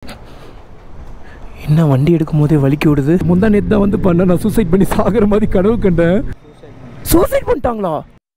என்ன வண்டி எடுக்கும் போதே வலிக்கி விடுது முந்தா நேத்து தான் வந்து பண்ண நான் சூசைட் பண்ணி சாகுற மாதிரி கனவு கண்டேன் சூசைட் பண்ணிட்டாங்களா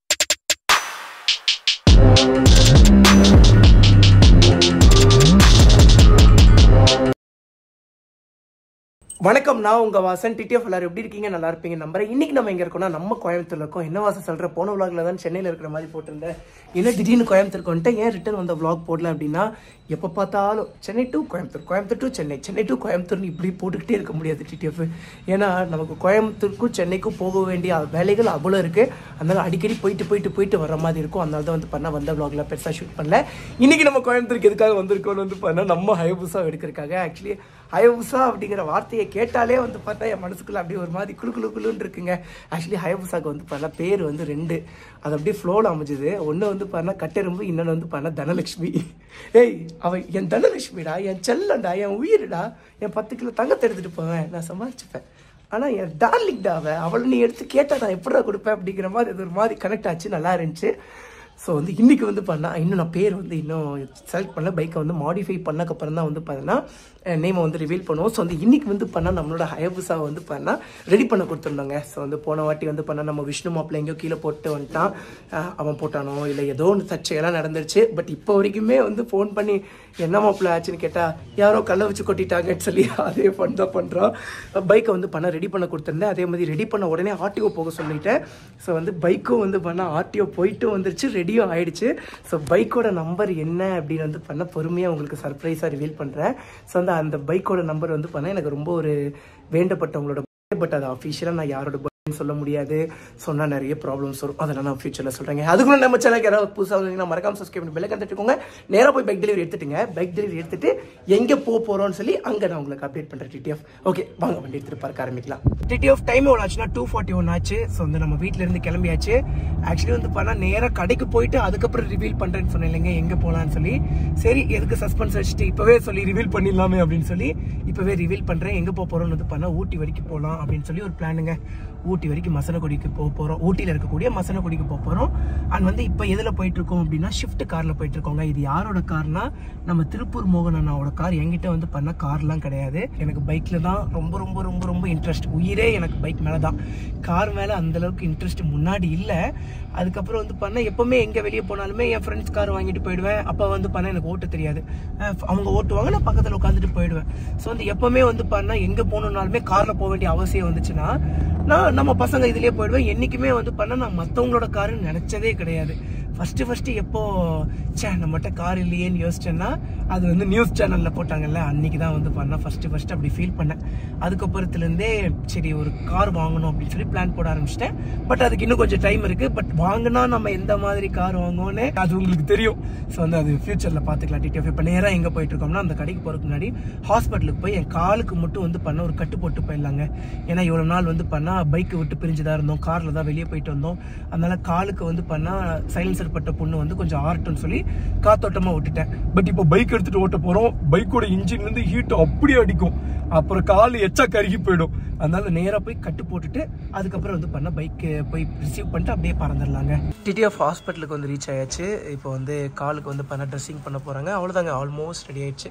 வணக்கம் நான் உங்க வாசன் டிடிஎஃப் எல்லாரும் எப்படி இருக்கீங்க நல்லா இருப்பீங்க நம்புறேன் இன்னைக்கு நம்ம எங்க இருக்கோம்னா நம்ம கோயம்புத்தூர்ல இருக்கோம் என்ன வாசம் சொல்ற போன vlogல தான் சென்னையில இருக்கிற மாதிரி போட்டிருந்தேன் என்ன திடீர்னு கோயம்புத்தூருக்கு வந்துட்டு ஏன் ரிட்டர்ன் வந்த vlog போடல அப்படின்னா எப்போ பார்த்தாலும் Chennai to Coimbatore Coimbatore to Chennai Chennai to கோயம்புத்தூர்னு இப்படி போட்டுக்கிட்டே இருக்க முடியாது டிடிஎஃப் ஏன்னா நமக்கு கோயம்புத்தூருக்கும் சென்னைக்கும் போக வேண்டிய வேலைகள் அவ்வளோ இருக்கு அதனால அடிக்கடி போயிட்டு போயிட்டு போயிட்டு வர மாதிரி இருக்கும் அதனால தான் வந்து பண்ண வந்த vlogல பெருசாக ஷூட் பண்ணல இன்னைக்கு நம்ம கோயம்புத்தூருக்கு எதுக்காக வந்திருக்கோம்னு வந்து பண்ணால் நம்ம ஹயபுசா எடுக்கிறதுக்காக ஆக்சுவலி ஹயபுசா அப்படிங்கிற வார்த்தையை கேட்டாலே வந்து பார்த்தா என் மனசுக்குள்ள அப்படியே ஒரு மாதிரி குளு குளு குளுன்னு இருக்குங்க ஆக்சுவலி ஹயபுசாக்கு வந்து பார்த்தா பேர் வந்து ரெண்டு அது அப்படியே ஃப்ளோவில் அமைஞ்சுது ஒன்று வந்து பார்த்தா கட்டெரும்பு இன்னொன்று வந்து பார்த்தா தனலட்சுமி ஏய் அவ என் தனலட்சுமிடா என் செல்லண்டா என் உயிரிடா என் பத்து கிலோ தங்கத்தை எடுத்துகிட்டு போவேன் நான் சமாளிச்சுப்பேன் ஆனால் என் டார்லிங்டா அவ அவளை நீ எடுத்து கேட்டால் நான் எப்படிடா கொடுப்பேன் அப்படிங்கிற மாதிரி அது ஒரு மாதிரி கனெக்ட் ஆச்சு நல்லா இருந்துச்சு ஸோ வந்து இன்னைக்கு வந்து பண்ணா இன்னும் நான் பேர் வந்து இன்னும் செலக்ட் பண்ணல பைக்கை வந்து மாடிஃபை பண்ணக்கப்புறம் தான் வந்து பார்த்தீங்கன்னா நேமை வந்து ரிவீல் பண்ணுவோம் ஸோ வந்து இன்னைக்கு வந்து பண்ணால் நம்மளோட ஹயபுசா வந்து பண்ணால் ரெடி பண்ண கொடுத்துருந்தோங்க ஸோ வந்து போன வாட்டி வந்து பண்ணால் நம்ம விஷ்ணு மாப்பிள்ள எங்கேயோ கீழே போட்டு வந்துட்டான் அஹ் அவன் போட்டானோ இல்லை ஏதோ ஒன்று தச்சையெல்லாம் நடந்துருச்சு பட் இப்போ வரைக்குமே வந்து ஃபோன் பண்ணி என்ன மாப்பிள்ள ஆச்சுன்னு கேட்டால் யாரோ கல்லை வச்சு கொட்டிட்டாங்கன்னு சொல்லி அதே ஃபன் தான் பண்ணுறான் பைக்கை வந்து பண்ண ரெடி பண்ண கொடுத்துருந்தேன் அதே மாதிரி ரெடி பண்ண உடனே ஆர்டிஓ போக சொல்லிட்டேன் ஸோ வந்து பைக்கும் வந்து பண்ண ஆர்டிஓ போயிட்டும் வந்துருச்சு ரெடியும் ஆயிடுச்சு ஸோ பைக்கோட நம்பர் என்ன அப்படின்னு வந்து பண்ண பொறுமையாக உங்களுக்கு சர்ப்ரைஸாக ரிவீல் பண்ணுறேன் ஸோ வந்து அந்த பைக்கோட நம்பர் வந்து பண்ண எனக்கு ரொம்ப ஒரு வேண்டப்பட்டவங்களோட பட் அது அஃபிஷியலாக நான் யாரோட birthday சொல்ல முடியாது சொன்னால் நிறைய ப்ராப்ளம்ஸ் வரும் அதெல்லாம் நான் ஃபியூச்சரில் சொல்கிறேங்க அதுக்குள்ள நம்ம சேனலுக்கு யாராவது புதுசாக வந்தீங்கன்னா மறக்காம சப்ஸ்கிரைப் பண்ணி பெல்லை கண்டுட்டுக்கோங்க நேராக போய் பைக் டெலிவரி எடுத்துட்டுங்க பைக் டெலிவரி எடுத்துட்டு எங்கே போக போகிறோம்னு சொல்லி அங்கே நான் உங்களுக்கு அப்டேட் பண்ணுறேன் டிடிஎஃப் ஓகே வாங்க வண்டி எடுத்துட்டு பார்க்க ஆரம்பிக்கலாம் டிடிஎஃப் டைம் எவ்வளோ ஆச்சுன்னா டூ ஃபார்ட்டி ஒன் ஆச்சு ஸோ வந்து நம்ம வீட்டில இருந்து கிளம்பியாச்சு ஆக்சுவலி வந்து பண்ணால் நேராக கடைக்கு போயிட்டு அதுக்கப்புறம் ரிவீல் பண்ணுறேன்னு சொன்னேன் இல்லைங்க எங்கே போகலான்னு சொல்லி சரி எதுக்கு சஸ்பென்ஸ் வச்சுட்டு இப்போவே சொல்லி ரிவீல் பண்ணிடலாமே அப்படின்னு சொல்லி இப்போவே ரிவீல் பண்ணுறேன் எங்கே போக போகிறோம்னு வந்து பண்ணால் ஊட்டி வரைக்கும் போகலாம் அப்படின்னு சொல்லி ஒரு பிளானுங்க ஊட்டி வரைக்கும் மசனக்குடிக்கு போக போகிறோம் ஊட்டியில் இருக்கக்கூடிய மசனக்குடிக்கு போக போகிறோம் அண்ட் வந்து இப்போ எதில் போயிட்டு இருக்கோம் அப்படின்னா ஷிஃப்ட் காரில் போயிட்டு இருக்கோங்க இது யாரோட கார்னா நம்ம திருப்பூர் மோகன் அண்ணாவோட கார் என்கிட்ட வந்து பண்ண கார்லாம் கிடையாது எனக்கு பைக்கில் தான் ரொம்ப ரொம்ப ரொம்ப ரொம்ப இன்ட்ரெஸ்ட் உயிரே எனக்கு பைக் மேலே தான் கார் மேலே அந்த அளவுக்கு இன்ட்ரெஸ்ட் முன்னாடி இல்லை அதுக்கப்புறம் வந்து பண்ண எப்பவுமே எங்கே வெளியே போனாலுமே என் ஃப்ரெண்ட்ஸ் கார் வாங்கிட்டு போயிடுவேன் அப்போ வந்து பண்ண எனக்கு ஓட்ட தெரியாது அஹ் அவங்க ஓட்டுவாங்க நான் பக்கத்தில் உட்காந்துட்டு போயிடுவேன் ஸோ வந்து எப்பவுமே வந்து பண்ண எங்கே போகணுன்னாலுமே காரில் போக வேண்டிய அவசியம் வந்துச்சுன்னா நான் நம்ம பசங்க இதுலயே போயிடுவேன் என்னைக்குமே வந்து பண்ண நான் மற்றவங்களோட காருன்னு நினைச்சதே கிடையாது ஃபர்ஸ்ட் ஃபர்ஸ்ட் எப்போ ச்சே நம்மகிட்ட கார் இல்லையேன்னு யோசிச்சேன்னா அது வந்து நியூஸ் சேனல்ல போட்டாங்கல்ல அன்னைக்கு தான் வந்து பண்ணேன் ஃபர்ஸ்ட் ஃபர்ஸ்ட் அப்படி ஃபீல் பண்ணேன் அதுக்கப்புறத்துலேருந்தே சரி ஒரு கார் வாங்கணும் அப்படின்னு சொல்லி பிளான் போட ஆரம்பிச்சிட்டேன் பட் அதுக்கு இன்னும் கொஞ்சம் டைம் இருக்கு பட் வாங்கினா நம்ம எந்த மாதிரி கார் வாங்குவோன்னு அது உங்களுக்கு தெரியும் ஸோ வந்து அது ஃபியூச்சரில் பார்த்துக்கலாம் டிடிஎஃப் இப்போ நேராக எங்கே போயிட்டு இருக்கோம்னா அந்த கடைக்கு போகிறதுக்கு முன்னாடி ஹாஸ்பிட்டலுக்கு போய் என் காலுக்கு மட்டும் வந்து பண்ண ஒரு கட்டு போட்டு போயிடலாங்க ஏன்னா இவ்வளோ நாள் வந்து பண்ணால் பைக்கை விட்டு பிரிஞ்சுதான் இருந்தோம் காரில் தான் வெளியே போயிட்டு வந்தோம் அதனால காலுக்கு வந்து பண்ணால் சைலன்சர் பட்ட பொண்ணு வந்து கொஞ்சம் ஆர்ட்டுன்னு சொல்லி காத்தோட்டமாக விட்டுட்டேன் பட் இப்போ பைக் எடுத்துட்டு ஓட்ட போகிறோம் பைக்கோட இன்ஜின்லேருந்து ஹீட் அப்படியே அடிக்கும் அப்புறம் கால் எச்சா கருகி போயிடும் அதனால நேராக போய் கட்டு போட்டுட்டு அதுக்கப்புறம் வந்து பண்ண பைக்கு போய் ரிசீவ் பண்ணிட்டு அப்படியே பறந்துடலாங்க டிடிஎஃப் ஹாஸ்பிட்டலுக்கு வந்து ரீச் ஆயாச்சு இப்போ வந்து காலுக்கு வந்து பண்ண ட்ரெஸ்ஸிங் பண்ண போகிறாங்க அவ்வளோதாங்க ஆல்மோஸ்ட் ரெடி ஆயிடுச்சு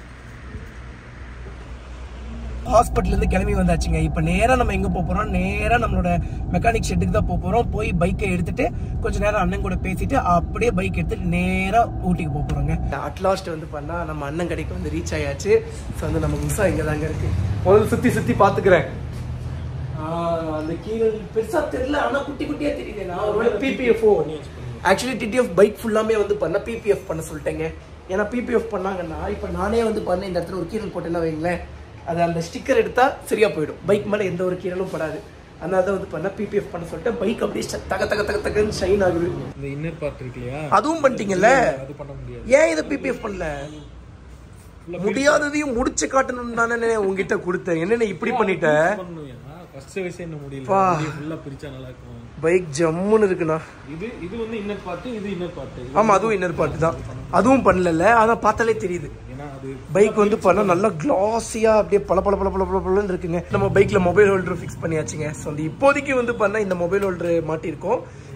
ஹாஸ்பிட்டல்ல இருந்து கிளம்பி வந்தாச்சுங்க இப்போ நேரா நம்ம எங்க போக போறோம் நேரா நம்மளோட மெக்கானிக் ஷெட்டுக்கு தான் போக போறோம் போய் பைக்கை எடுத்துட்டு கொஞ்ச நேரம் அண்ணன் கூட பேசிட்டு அப்படியே பைக் எடுத்துட்டு நேரா ஊட்டிக்கு போக போறோங்க அட்லாஸ்ட் வந்து பண்ணா நம்ம அண்ணன் கடைக்கு வந்து ரீச் ஆயாச்சு ஸோ வந்து நமக்கு உஷா இங்க தாங்க இருக்கு முதல்ல சுத்தி சுத்தி பாத்துக்கிறேன் அந்த கீழே பெருசா தெரியல ஆனா குட்டி குட்டியா தெரியுது நான் ஒரு பிபிஎஃப் ஆக்சுவலி டிடிஎஃப் பைக் ஃபுல்லாமே வந்து பண்ண பிபிஎஃப் பண்ண சொல்லிட்டேங்க ஏன்னா பிபிஎஃப் பண்ணாங்கன்னா இப்போ நானே வந்து பண்ண இந்த இடத்துல ஒரு கீரல் போட்டேன்னா வைங்களேன் அது அந்த ஸ்டிக்கர் எடுத்தா சரியா போயிடும் பைக் மேல எந்த ஒரு கீரலும் படாது அதனால தான் வந்து பண்ண பிபிஎஃப் பண்ண சொல்லிட்டு பைக் அப்படியே ஷ- தக தக தக தகன்னு ஷைன் ஆகுது இந்த இன்னர் பார்ட் இருக்கு இல்லையா அதுவும் பண்ணிட்டீங்கல்ல அது பண்ண முடியாது ஏன் இதை பிபிஎஃப் பண்ணல முடியாததையும் முடிச்சு காட்டணும் தானே உங்ககிட்ட கொடுத்தேன் என்னென்ன இப்படி பண்ணிட்ட பண்ணணும் ஃபர்ஸ்ட் வயசே என்ன முடியல பா. ஃபுல்லா பிரிச்சா நல்லா இருக்கும் பைக் ஜம்முன்னு இருக்குண்ணா இது இது வந்து இன்னர் பார்ட் இது இன்னர் பார்ட் ஆமா அதுவும் இன்னர் பார்ட் தான் அதுவும் பண்ணல ஆனா பார்த்தாலே தெரியுது ஏன்னா அது பைக் வந்து பண்ணா நல்லா கிளாஸியா அப்படியே பல பல பல பல பல பலன்னு இருக்குங்க நம்ம பைக்ல மொபைல் ஹோல்டர் ஃபிக்ஸ் பண்ணியாச்சுங்க ஸோ வந்து இப்போதைக்கு வந்து பண்ணா இந்த மொபைல் ஹோல்டர் மாட்டியிருக்கோம்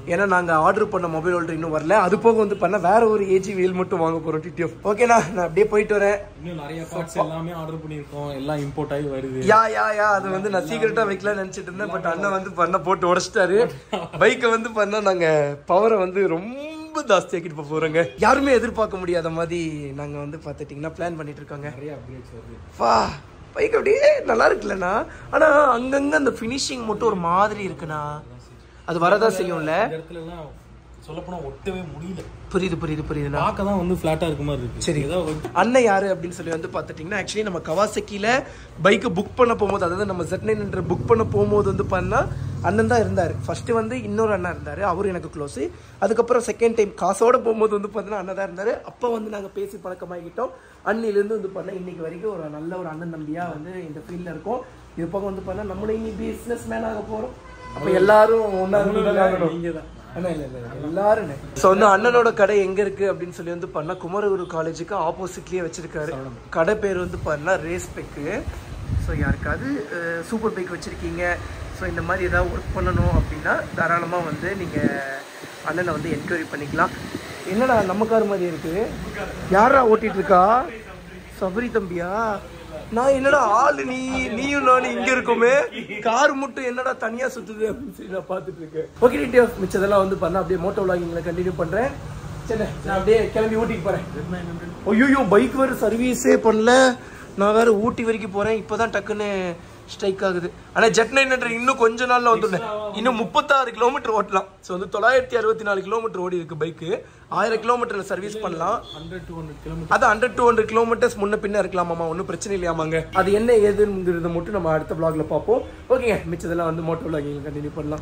ஏன்னா நாங்கள் ஆர்டர் பண்ண மொபைல் ஹோல்டர் இன்னும் வரல அது போக வந்து பண்ண வேற ஒரு ஏஜி வீல் மட்டும் வாங்க போகிறோம் டிடிஎஃப் ஓகேண்ணா நான் அப்படியே போயிட்டு வரேன் இன்னும் நிறைய பார்ட்ஸ் எல்லாமே ஆர்டர் பண்ணியிருக்கோம் எல்லாம் இம்போர்ட் ஆகி வருது யா யா யா அது வந்து நான் சீக்கிரட்டா வைக்கலாம்னு நினைச்சிட்டு இருந்தேன் பட் அண்ணன் வந்து பண்ண போட்டு உடைச்சிட்டாரு பைக்கை வந்து பண்ணா நாங்க பவரை வந்து ரொம்ப ஜாஸ்தியாக்கிட்டு போக போறோங்க யாருமே எதிர்பார்க்க முடியாத மாதிரி நாங்க வந்து பார்த்துட்டிங்கன்னா பிளான் பண்ணிட்டு இருக்காங்க நிறைய அப்டேட்ஸ் வருது வா பைக் அப்படியே நல்லா இருக்குல்லண்ணா ஆனா அங்கங்க அந்த ஃபினிஷிங் மட்டும் ஒரு மாதிரி இருக்குண்ணா அது வரதான் செய்யும்ல இந்த இடத்துல எல்லாம் சொல்லப்போனா ஒட்டவே முடியல புரியுது புரியுது புரியுதுண்ணா பார்க்க தான் வந்து ஃபிளாட்டா இருக்க மாதிரி இருக்கு சரி. ஏதோ வந்து அண்ணன் யாரு அப்படின்னு சொல்லி வந்து பார்த்துட்டிங்கன்னா ஆக்சுவலி நம்ம கவாசக்கியில் பைக்கை புக் பண்ண போகும்போது அதாவது நம்ம ஜெட் நைன் புக் பண்ண போகும்போது வந்து பண்ணா அண்ணன் தான் இருந்தார் ஃபர்ஸ்ட் வந்து இன்னொரு அண்ணன் இருந்தார் அவரும் எனக்கு க்ளோஸு அதுக்கப்புறம் செகண்ட் டைம் காசோட போகும்போது வந்து பார்த்தீங்கன்னா அண்ணன் தான் இருந்தார் அப்போ வந்து நாங்கள் பேசி பழக்கமாகிக்கிட்டோம் அண்ணிலேருந்து வந்து பண்ண இன்னைக்கு வரைக்கும் ஒரு நல்ல ஒரு அண்ணன் தம்பியாக வந்து இந்த ஃபீல்டில் இருக்கோம் இது போக வந்து பண்ணால் நம்மளும் இனி பிஸ்னஸ் மேன் ஆக போகிறோம் அப்போ எல்லாரும் ஒன்றா நீங்க தான் அண்ணா இல்ல இல்ல இல்ல. எல்லாரும் ஸோ வந்து அண்ணனோட கடை எங்க இருக்கு அப்படின்னு சொல்லி வந்து பண்ணா குமரகுரு காலேஜுக்கு ஆப்போசிட்லயே வச்சிருக்காரு கடை பேர் வந்து பண்ணா ரேஸ் பைக்கு ஸோ யாருக்காவது சூப்பர் பைக் வச்சிருக்கீங்க ஸோ இந்த மாதிரி ஏதாவது ஒர்க் பண்ணணும் அப்படின்னா தாராளமாக வந்து நீங்கள் அண்ணனை வந்து என்கொயரி பண்ணிக்கலாம் என்னடா நம்ம கார் மாதிரி இருக்கு யாரா ஓட்டிட்டு இருக்கா சபரி தம்பியா நான் என்னடா ஆளு நீ நீயும் நானும் இங்க இருக்கோமே கார் மட்டும் என்னடா தனியா சுத்துது அப்படின்னு சொல்லி நான் பார்த்துட்டு இருக்கேன் ஓகே டீட்டெயில் மிச்சதெல்லாம் வந்து பண்ண அப்படியே மோட்டோ விளாகிங்களை கண்டினியூ பண்றேன் சரி நான் அப்படியே கிளம்பி ஊட்டிக்கு போறேன் ஐயோ பைக் வேற சர்வீஸே பண்ணல நான் வேற ஊட்டி வரைக்கும் போறேன் இப்போதான் டக்குன்னு ஸ்ட்ரைக் ஆகுது ஆனா ஜெட் நைன் இன்னும் கொஞ்ச நாள்ல வந்துட்டேன் இன்னும் முப்பத்தாறு கிலோமீட்டர் ஓட்டலாம் ஸோ வந்து தொள்ளாயிரத்தி அறுபத்தி நாலு கிலோமீட்டர் ஓடி இருக்கு பைக்கு ஆயிரம் கிலோமீட்டர்ல சர்வீஸ் பண்ணலாம் ஹண்ட்ரட் டூ ஹண்ட்ரட் கிலோமீட்டர் அது ஹண்ட்ரட் டூ ஹண்ட்ரட் கிலோமீட்டர்ஸ் முன்ன பின்ன இருக்கலாமாமா ஒன்றும் பிரச்சனை இல்லையாமாங்க அது என்ன ஏதுங்கிறத மட்டும் நம்ம அடுத்த vlogல பார்ப்போம் ஓகேங்க மிச்சதெல்லாம் வந்து மோட்டோ vlogging கண்டினியூ பண்ணலாம்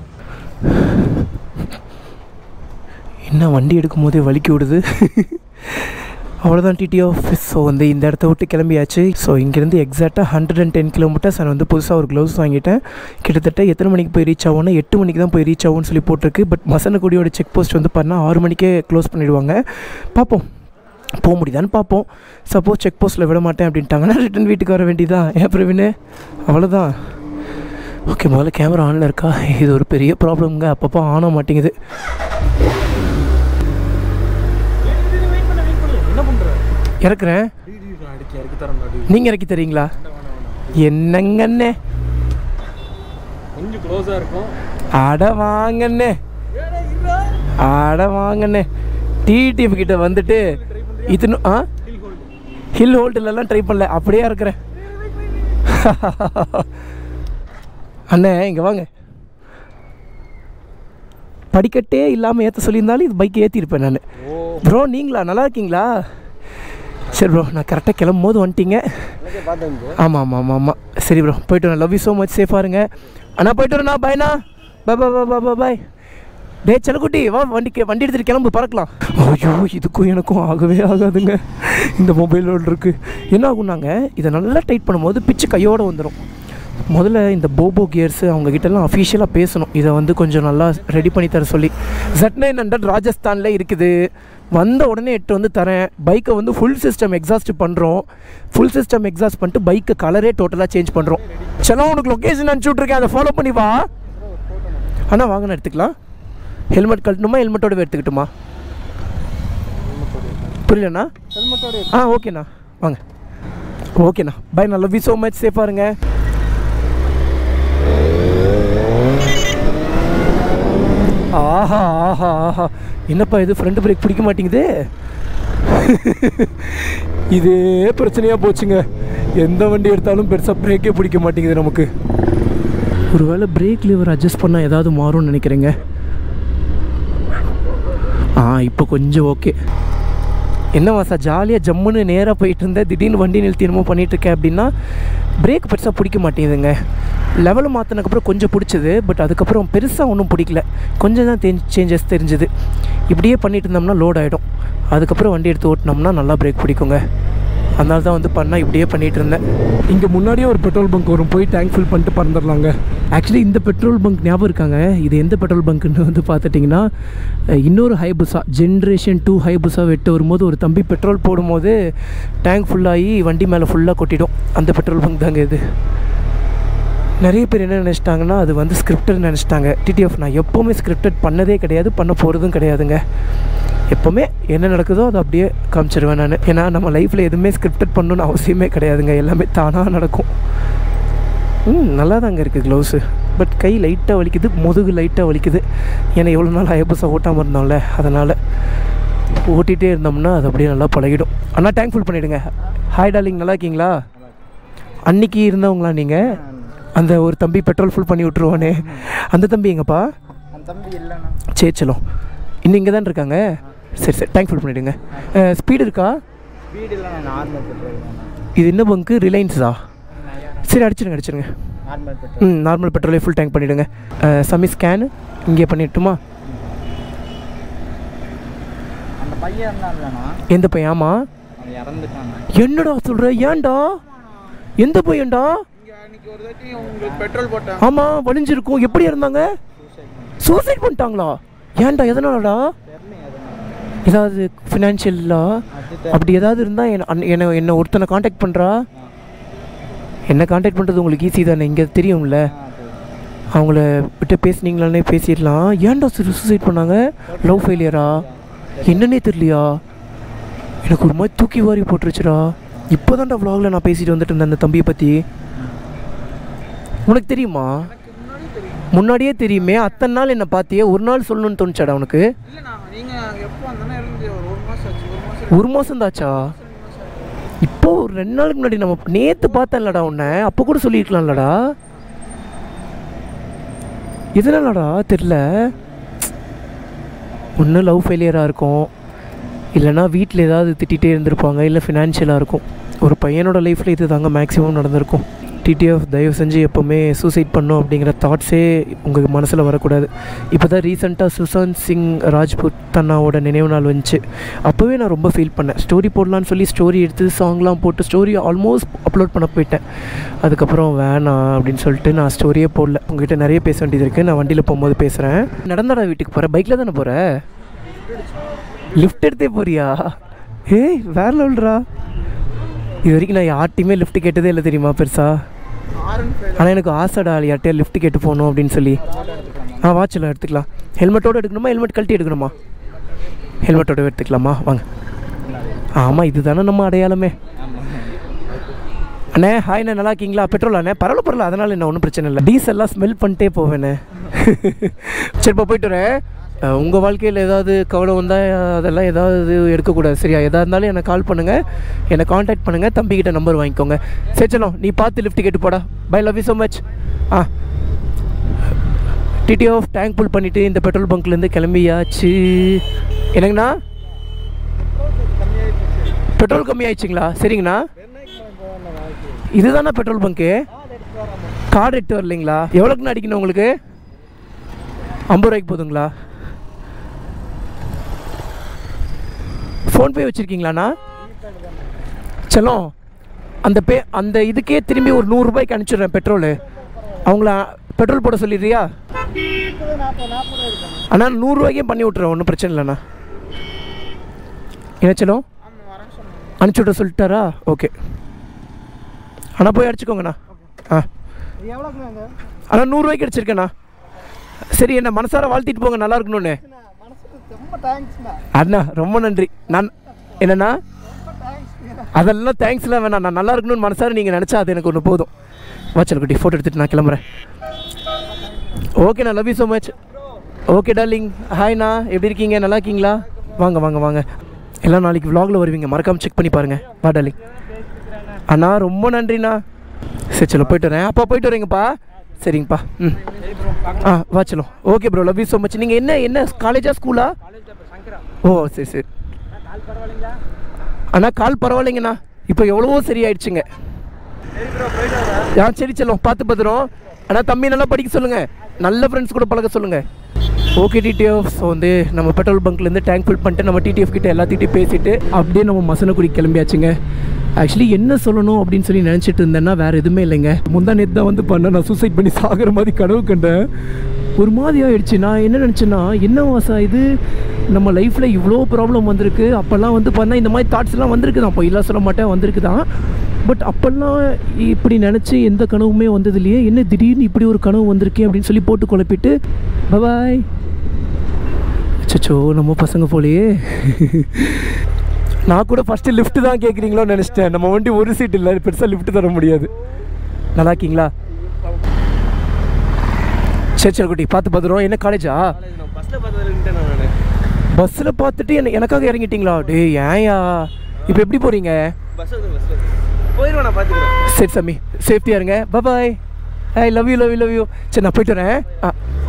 என்ன வண்டி எடுக்கும் போதே வலிக்கி விடுது அவ்வளோதான் டிடி ஆஃபீஸ் ஸோ வந்து இந்த இடத்த விட்டு கிளம்பியாச்சு ஸோ இங்கேருந்து எக்ஸாக்டாக ஹண்ட்ரட் அண்ட் டென் கிலோமீட்டர்ஸ் நான் வந்து புதுசாக ஒரு க்ளவுஸ் வாங்கிட்டேன் கிட்டத்தட்ட எத்தனை மணிக்கு போய் ரீச் ஆகும்னா எட்டு மணிக்கு தான் போய் ரீச் ஆகும்னு சொல்லி போட்டிருக்கு பட் மசனக்குடியோட செக் போஸ்ட் வந்து பண்ணால் ஆறு மணிக்கே க்ளோஸ் பண்ணிடுவாங்க பார்ப்போம் போக முடியுதான்னு பார்ப்போம் சப்போஸ் செக் போஸ்ட்டில் விட மாட்டேன் அப்படின்ட்டாங்கன்னா ரிட்டன் வீட்டுக்கு வர வேண்டியதான் ஏன் பிரவீனு அவ்வளோதான் ஓகே முதல்ல கேமரா ஆனில் இருக்கா இது ஒரு பெரிய ப்ராப்ளம்ங்க அப்பப்போ ஆன மாட்டேங்குது என்ன பண்ற இறக்குறேன் அடிக்க இறக்கி தரேன் நீங்கள் இறக்கி தரீங்களா என்னங்கண்ணே கொஞ்சம் க்ளோஸா இருக்கும் அட வாங்கண்ணே அட வாங்கண்ணே டிடிஎஃப் கிட்ட வந்துட்டு இது ஆ ஹில் ஹோல்டுலலாம் ட்ரை பண்ணல அப்படியே இருக்கிறேன் அண்ணே இங்கே வாங்க படிக்கட்டே இல்லாமல் ஏற்ற சொல்லியிருந்தாலும் இது பைக் ஏற்றிருப்பேன் நான் ஓ ப்ரோ நீங்களா நல்லா இருக்கீங்களா சரி ப்ரோ நான் கரெக்டாக கிளம்பும் போது வந்துட்டீங்க பார்த்தேன் ஆமாம் ஆமாம் ஆமாம் ஆமாம் சரி ப்ரோ போயிட்டு வரேன் லவ் யூ ஸோ மச் சேஃபாக இருங்க அண்ணா போயிட்டு வரேண்ணா பாய்ண்ணா பாய் பாய் பாய் பாய் பாய் டே செல்லக்குட்டி வா வண்டி வண்டி எடுத்துகிட்டு கிளம்பு பறக்கலாம் ஐயோ இதுக்கும் எனக்கும் ஆகவே ஆகாதுங்க இந்த மொபைலோடு இருக்குது என்ன ஆகும்னாங்க இதை நல்லா டைட் பண்ணும்போது பிச்சு கையோடு வந்துடும் முதல்ல இந்த போபோ கியர்ஸு அவங்ககிட்டலாம் அஃபிஷியலாக பேசணும் இதை வந்து கொஞ்சம் நல்லா ரெடி பண்ணி தர சொல்லி ஜெட் நைன் ஹண்ட்ரட் ராஜஸ்தானில் இருக்குது வந்த உடனே எட்டு வந்து தரேன் பைக்கை வந்து ஃபுல் சிஸ்டம் எக்ஸாஸ்ட் பண்ணுறோம் ஃபுல் சிஸ்டம் எக்ஸாஸ்ட் பண்ணிட்டு பைக்கை கலரே டோட்டலாக சேஞ்ச் பண்ணுறோம் செல்லாம் உனக்கு லொக்கேஷன் அனுப்பிச்சி விட்ருக்கேன் அதை ஃபாலோ பண்ணி வா அண்ணா வாங்கண்ணா எடுத்துக்கலாம் ஹெல்மெட் கழட்டணுமா ஹெல்மெட்டோட எடுத்துக்கிட்டுமா புரியலண்ணா ஹெல்மெட்டோட ஆ ஓகேண்ணா வாங்க ஓகேண்ணா பை நான் லவ் யூ ஸோ மச் சேஃபாக இருங்க ஆஹா ஆஹா ஆஹா என்னப்பா இது ஃப்ரண்ட் பிரேக் பிடிக்க மாட்டேங்குது இதே பிரச்சனையாக போச்சுங்க எந்த வண்டி எடுத்தாலும் பெருசாக பிரேக்கே பிடிக்க மாட்டேங்குது நமக்கு ஒருவேளை பிரேக் லிவர் அட்ஜஸ்ட் பண்ணால் ஏதாவது மாறும்னு நினைக்கிறேங்க ஆ இப்போ கொஞ்சம் ஓகே என்ன வாசா ஜாலியாக ஜம்முன்னு நேராக போயிட்டு இருந்தேன் திடீர்னு வண்டி நிறுத்தி என்னமோ பண்ணிட்டு இருக்கேன் அப்படின்னா பிரேக் பெருசாக பிடிக்க மாட்டேங்குதுங்க லெவலை மாற்றினதுக்கப்புறம் கொஞ்சம் பிடிச்சது பட் அதுக்கப்புறம் பெருசாக ஒன்றும் பிடிக்கல கொஞ்சம் தான் சேஞ்சஸ் தெரிஞ்சுது இப்படியே பண்ணிட்டு இருந்தோம்னா லோட் ஆகிடும் அதுக்கப்புறம் வண்டி எடுத்து ஓட்டினோம்னா நல்லா பிரேக் பிடிக்குங்க அதனால தான் வந்து பண்ணால் இப்படியே பண்ணிகிட்டு இருந்தேன் இங்கே முன்னாடியே ஒரு பெட்ரோல் பங்க் வரும் போய் டேங்க் ஃபில் பண்ணிட்டு பறந்துடலாங்க ஆக்சுவலி இந்த பெட்ரோல் பங்க் ஞாபகம் இருக்காங்க இது எந்த பெட்ரோல் பங்க்குன்னு வந்து பார்த்துட்டிங்கன்னா அஹ், இன்னொரு ஹைபுசா ஜென்ரேஷன் டூ ஹைபுசா வெட்டு வரும்போது ஒரு தம்பி பெட்ரோல் போடும்போது டேங்க் ஃபுல்லாகி வண்டி மேலே ஃபுல்லாக கொட்டிடும் அந்த பெட்ரோல் பங்க் தாங்க இது நிறைய பேர் என்ன நினச்சிட்டாங்கன்னா அது வந்து ஸ்கிரிப்டட் நினச்சிட்டாங்க டிடிஎஃப் நான் எப்போவுமே ஸ்கிரிப்டட் பண்ணதே கிடையாது பண்ண போகிறதும் கிடையாதுங்க எப்போவுமே என்ன நடக்குதோ அதை அப்படியே காமிச்சிருவேன் நான் ஏன்னா நம்ம லைஃப்பில் எதுவுமே ஸ்கிரிப்டட் பண்ணணும்னு அவசியமே கிடையாதுங்க எல்லாமே தானாக நடக்கும் ம் நல்லா தாங்க இருக்குது க்ளவுஸு பட் கை லைட்டாக வலிக்குது முதுகு லைட்டாக வலிக்குது ஏன்னா எவ்வளோ நாள் ஐபஸை ஓட்டாமல் இருந்தோம்ல அதனால் ஓட்டிகிட்டே இருந்தோம்னா அது அப்படியே நல்லா பழகிடும் அண்ணா டேங்க் ஃபுல் பண்ணிவிடுங்க ஹாய் டார்லிங் நல்லா இருக்கீங்களா அன்னைக்கு இருந்தவங்களா நீங்கள் அந்த ஒரு தம்பி பெட்ரோல் ஃபுல் பண்ணி விட்ருவானே அந்த தம்பி எங்கப்பா அந்த தம்பி இல்லைண்ணா சரி சலோ இன்னும் இங்கே தான் இருக்காங்க சரி சரி டேங்க் ஃபுல் பண்ணிவிடுங்க ஸ்பீடு இருக்கா வீடு இல்லைண்ணா நார்மல் பெட்ரோல் தானே இது என்ன பங்க்கு ரிலையன்ஸா சரி அடிச்சிருங்க அடிச்சிருங்க நார்மல் பெட்ரோல் ம் நார்மல் பெட்ரோலே ஃபுல் டேங்க் பண்ணிவிடுங்க சமி ஸ்கேனு இங்கே பண்ணிட்டுமா அந்த பையன் இருந்தான் இல்லைண்ணா எந்த பையன் ஆமா அவன் இறந்துட்டாண்ணா என்னடா சொல்கிற ஏன்டா எந்த பையன்டா இங்கே அன்னைக்கு ஒரு தாட்டி உங்களுக்கு பெட்ரோல் போட்டேன் ஆமாம் வலிஞ்சிருக்கும் எப்படி இருந்தாங்க சூசைட் பண்ணிட்டாங்களா ஏன்டா எதனாலடா தெரியல எதுனா ஏதாவது ஃபினான்ஷியலா அது அப்படி ஏதாவது இருந்தால் என்ன என்னை என்னை ஒருத்தனை காண்டாக்ட் பண்ணுறா என்ன காண்டாக்ட் பண்ணுறது உங்களுக்கு ஈஸி தானே இங்கே தெரியும்ல அவங்கள விட்டு பேசுனீங்களானே பேசிடலாம் ஏன்டா சூசைட் பண்ணாங்க லவ் ஃபெயிலியரா என்னன்னே தெரியலையா எனக்கு ஒரு மாதிரி தூக்கி வாரி போட்டுருச்சுடா இப்போ தான்டா vlogல நான் பேசிட்டு வந்துட்டு இருந்தேன் அந்த தம்பியை பற்றி உனக்கு தெரியுமா முன்னாடியே தெரியுமே அத்தனை நாள் என்னை பார்த்தியே ஒரு நாள் சொல்லணும்னு தோணுச்சாடா உனக்கு இல்லைண்ணா நீங்கள் எப்போ வந்தானே இருந்து ஒரு ஒரு மாதம் ஆச்சு ஒரு மாதம் ஒரு மாதம் தாச்சா இப்போ ஒரு ரெண்டு நாளுக்கு முன்னாடி நம்ம நேற்று பார்த்தேன்லடா உன்னை அப்போ கூட சொல்லியிருக்கலாம்லடா எதனாலடா தெரில ஒன்று லவ் ஃபெயிலியராக இருக்கும் இல்லைனா வீட்டில் ஏதாவது திட்டிகிட்டே இருந்திருப்பாங்க இல்லை ஃபினான்ஷியலாக இருக்கும் ஒரு பையனோட லைஃப்பில் இது தாங்க மேக்ஸிமம் நடந்திருக்கும் டிடிஎஃப் தயவு செஞ்சு எப்போவுமே சூசைட் பண்ணும் அப்படிங்கிற தாட்ஸே உங்கள் மனசில் வரக்கூடாது இப்போ தான் ரீசெண்டாக சுசாந்த் சிங் ராஜ்புத் தன்னாவோட நினைவு நாள் வந்துச்சு அப்போவே நான் ரொம்ப ஃபீல் பண்ணேன் ஸ்டோரி போடலான்னு சொல்லி ஸ்டோரி எடுத்து சாங்லாம் போட்டு ஸ்டோரி ஆல்மோஸ்ட் அப்லோட் பண்ண போயிட்டேன் அதுக்கப்புறம் வேணாம் அப்படின்னு சொல்லிட்டு நான் ஸ்டோரியே போடல உங்ககிட்ட நிறைய பேச வேண்டியது இருக்குது நான் வண்டியில் போகும்போது பேசுகிறேன் நடந்தடா வீட்டுக்கு போகிறேன் பைக்கில் தானே போகிற லிஃப்ட் எடுத்தே போறியா ஏய் வேற லெவல்ரா இது வரைக்கும் நான் யார்ட்டையுமே லிஃப்ட் கேட்டதே இல்லை தெரியுமா பெருசா ஆரன் ஃபைவ் ஆனால் எனக்கு ஆசைடா யார்ட்டையா லிஃப்ட் கேட்டு போகணும் அப்படின்னு சொல்லி ஆ வாட்சில் எடுத்துக்கலாம் ஹெல்மெட்டோடு எடுக்கணுமா ஹெல்மெட் கழட்டி எடுக்கணுமா ஹெல்மெட்டோட எடுத்துக்கலாமா வாங்க ஆமாம் இதுதானே நம்ம அடையாளமே அண்ணே ஹாய்ண்ணே நல்லா இருக்கீங்களா பெட்ரோல் அண்ணே பரவாயில்ல பரவாயில்ல அதனால் என்ன ஒன்றும் பிரச்சனை இல்லை டீசல்லாம் ஸ்மெல் பண்ணிட்டே போவேண்ணே சரிப்பா போயிட்டு வரேன் உங்கள் வாழ்க்கையில் ஏதாவது கவலை வந்தால் அதெல்லாம் ஏதாவது எடுக்கக்கூடாது சரியா எதாக இருந்தாலும் என்னை கால் பண்ணுங்கள் என்னை காண்டாக்ட் பண்ணுங்கள் தம்பிக்கிட்ட நம்பர் வாங்கிக்கோங்க சரி சலோ நீ பார்த்து லிஃப்ட் கேட்டு போடா bye love you so much ஆ டிடி ஆஃப் டேங்க் ஃபுல் பண்ணிவிட்டு இந்த பெட்ரோல் பங்க்லேருந்து கிளம்பியாச்சு என்னங்கண்ணா பெட்ரோல் கம்மி ஆயிடுச்சுங்களா சரிங்கண்ணா இதுதானே பெட்ரோல் பங்க்கு கார்டு எட்டு வரலைங்களா எவ்வளோக்குண்ணா அடிக்கணும் உங்களுக்கு ஐம்பது ரூபாய்க்கு போதுங்களா ஃபோன்பே வச்சுருக்கீங்களாண்ணா செல்லம் அந்த பே அந்த இதுக்கே திரும்பி ஒரு நூறுரூபாய்க்கு அனுப்பிச்சிடுறேன் பெட்ரோலு அவங்கள பெட்ரோல் போட சொல்லிடுறியா அண்ணா நூறுரூவாய்க்கே பண்ணி விட்றேன் ஒன்றும் பிரச்சனை இல்லைண்ணா என்ன செல்லம் ஆமாம் வரேன் சொன்னேன் அனுப்பிச்சி விட்ற சொல்லிட்டாரா ஓகே அண்ணா போய் அடிச்சுக்கோங்கண்ணா ஆ எவ்வளோக்குங்க அண்ணா நூறுரூவாய்க்கு அடிச்சிருக்கேண்ணா சரி என்ன மனசார வாழ்த்திட்டு போங்க நல்லா இருக்கணும்னு மனசுக்கு ரொம்ப தேங்க்ஸ்ண்ணா அண்ணா ரொம்ப நன்றி நான் என்னண்ணா அதெல்லாம் தேங்க்ஸ்லாம் வேணாம் நான் நல்லா இருக்கணும்னு மனசார நீங்கள் நினச்சா அது எனக்கு ஒன்று போதும் வாச்சல் குட்டி ஃபோட்டோ எடுத்துகிட்டு நான் கிளம்புறேன் ஓகேண்ணா love you so much okay darling ஹாய்ண்ணா எப்படி இருக்கீங்க நல்லா இருக்கீங்களா வாங்க வாங்க வாங்க எல்லாம் நாளைக்கு vlogல வருவீங்க மறக்காமல் செக் பண்ணி பாருங்கள் வா டார்லிங் அண்ணா ரொம்ப நன்றிண்ணா சரி சலோ போயிட்டு வரேன் அப்பா போயிட்டு வரீங்கப்பா சரிங்கப்பா ம் ஆ வா சலோ okay bro love you so much நீங்கள் என்ன என்ன காலேஜா ஸ்கூலா ஓ சரி சரி அண்ணா கால் பரவாயில்லைங்கண்ணா இப்போ எவ்வளவோ சரியாயிடுச்சுங்க ஆ சரி செல்லும் பார்த்து பத்திரம் அண்ணா தம்பி நல்லா படிக்க சொல்லுங்கள் நல்ல ஃப்ரெண்ட்ஸ் கூட பழக சொல்லுங்கள் ஓகே டிடிஎஃப் ஸோ வந்து நம்ம பெட்ரோல் பங்க்லேருந்து டேங்க் ஃபில் பண்ணிட்டு நம்ம டிடிஎஃப் கிட்ட எல்லாத்திட்டையும் பேசிட்டு அப்படியே நம்ம மசனக்குடி கிளம்பியாச்சுங்க ஆக்சுவலி என்ன சொல்லணும் அப்படின்னு சொல்லி நினச்சிட்டு இருந்தேன்னா வேறு எதுவுமே இல்லைங்க முந்தா நேத்து தான் வந்து பண்ண நான் சூசைட் பண்ணி சாகிற மாதிரி கனவு கண்டேன் ஒரு மாதிரி ஆயிடுச்சு நான் என்ன நினச்சேன்னா என்ன வாசா இது நம்ம லைஃப்பில் இவ்வளோ ப்ராப்ளம் வந்திருக்கு அப்போல்லாம் வந்து பார்த்தா இந்த மாதிரி தாட்ஸ்லாம் வந்திருக்கு தான் இப்போ இல்லை சொல்ல மாட்டேன் வந்திருக்கு தான் பட் அப்போல்லாம் இப்படி நினச்சி எந்த கனவுமே வந்தது இல்லையே என்ன திடீர்னு இப்படி ஒரு கனவு வந்திருக்கே அப்படின்னு சொல்லி போட்டு குழப்பிட்டு பபாய் அச்சோ நம்ம பசங்க போலையே நான் கூட ஃபஸ்ட்டு லிஃப்ட் தான் கேட்குறீங்களோன்னு நினச்சிட்டேன் நம்ம வண்டி ஒரு சீட் இல்லை பெருசாக லிஃப்ட் தர முடியாது நல்லா இருக்கீங்களா சரி சரி குட்டி பார்த்து பார்த்துருவோம் என்ன காலேஜா பஸ்ஸில் பார்த்ததுல நான் பஸ்ஸில் பார்த்துட்டு என்ன எனக்காக இறங்கிட்டீங்களா டேய் ஏன்யா இப்போ எப்படி போகிறீங்க பஸ் வந்து பஸ்ஸில் போயிடுவேன் நான் பார்த்துக்கிறேன் சரி சாமி சேஃப்டியாக இருங்க bye I love you love you love you சரி நான் போயிட்டு வரேன் ஆ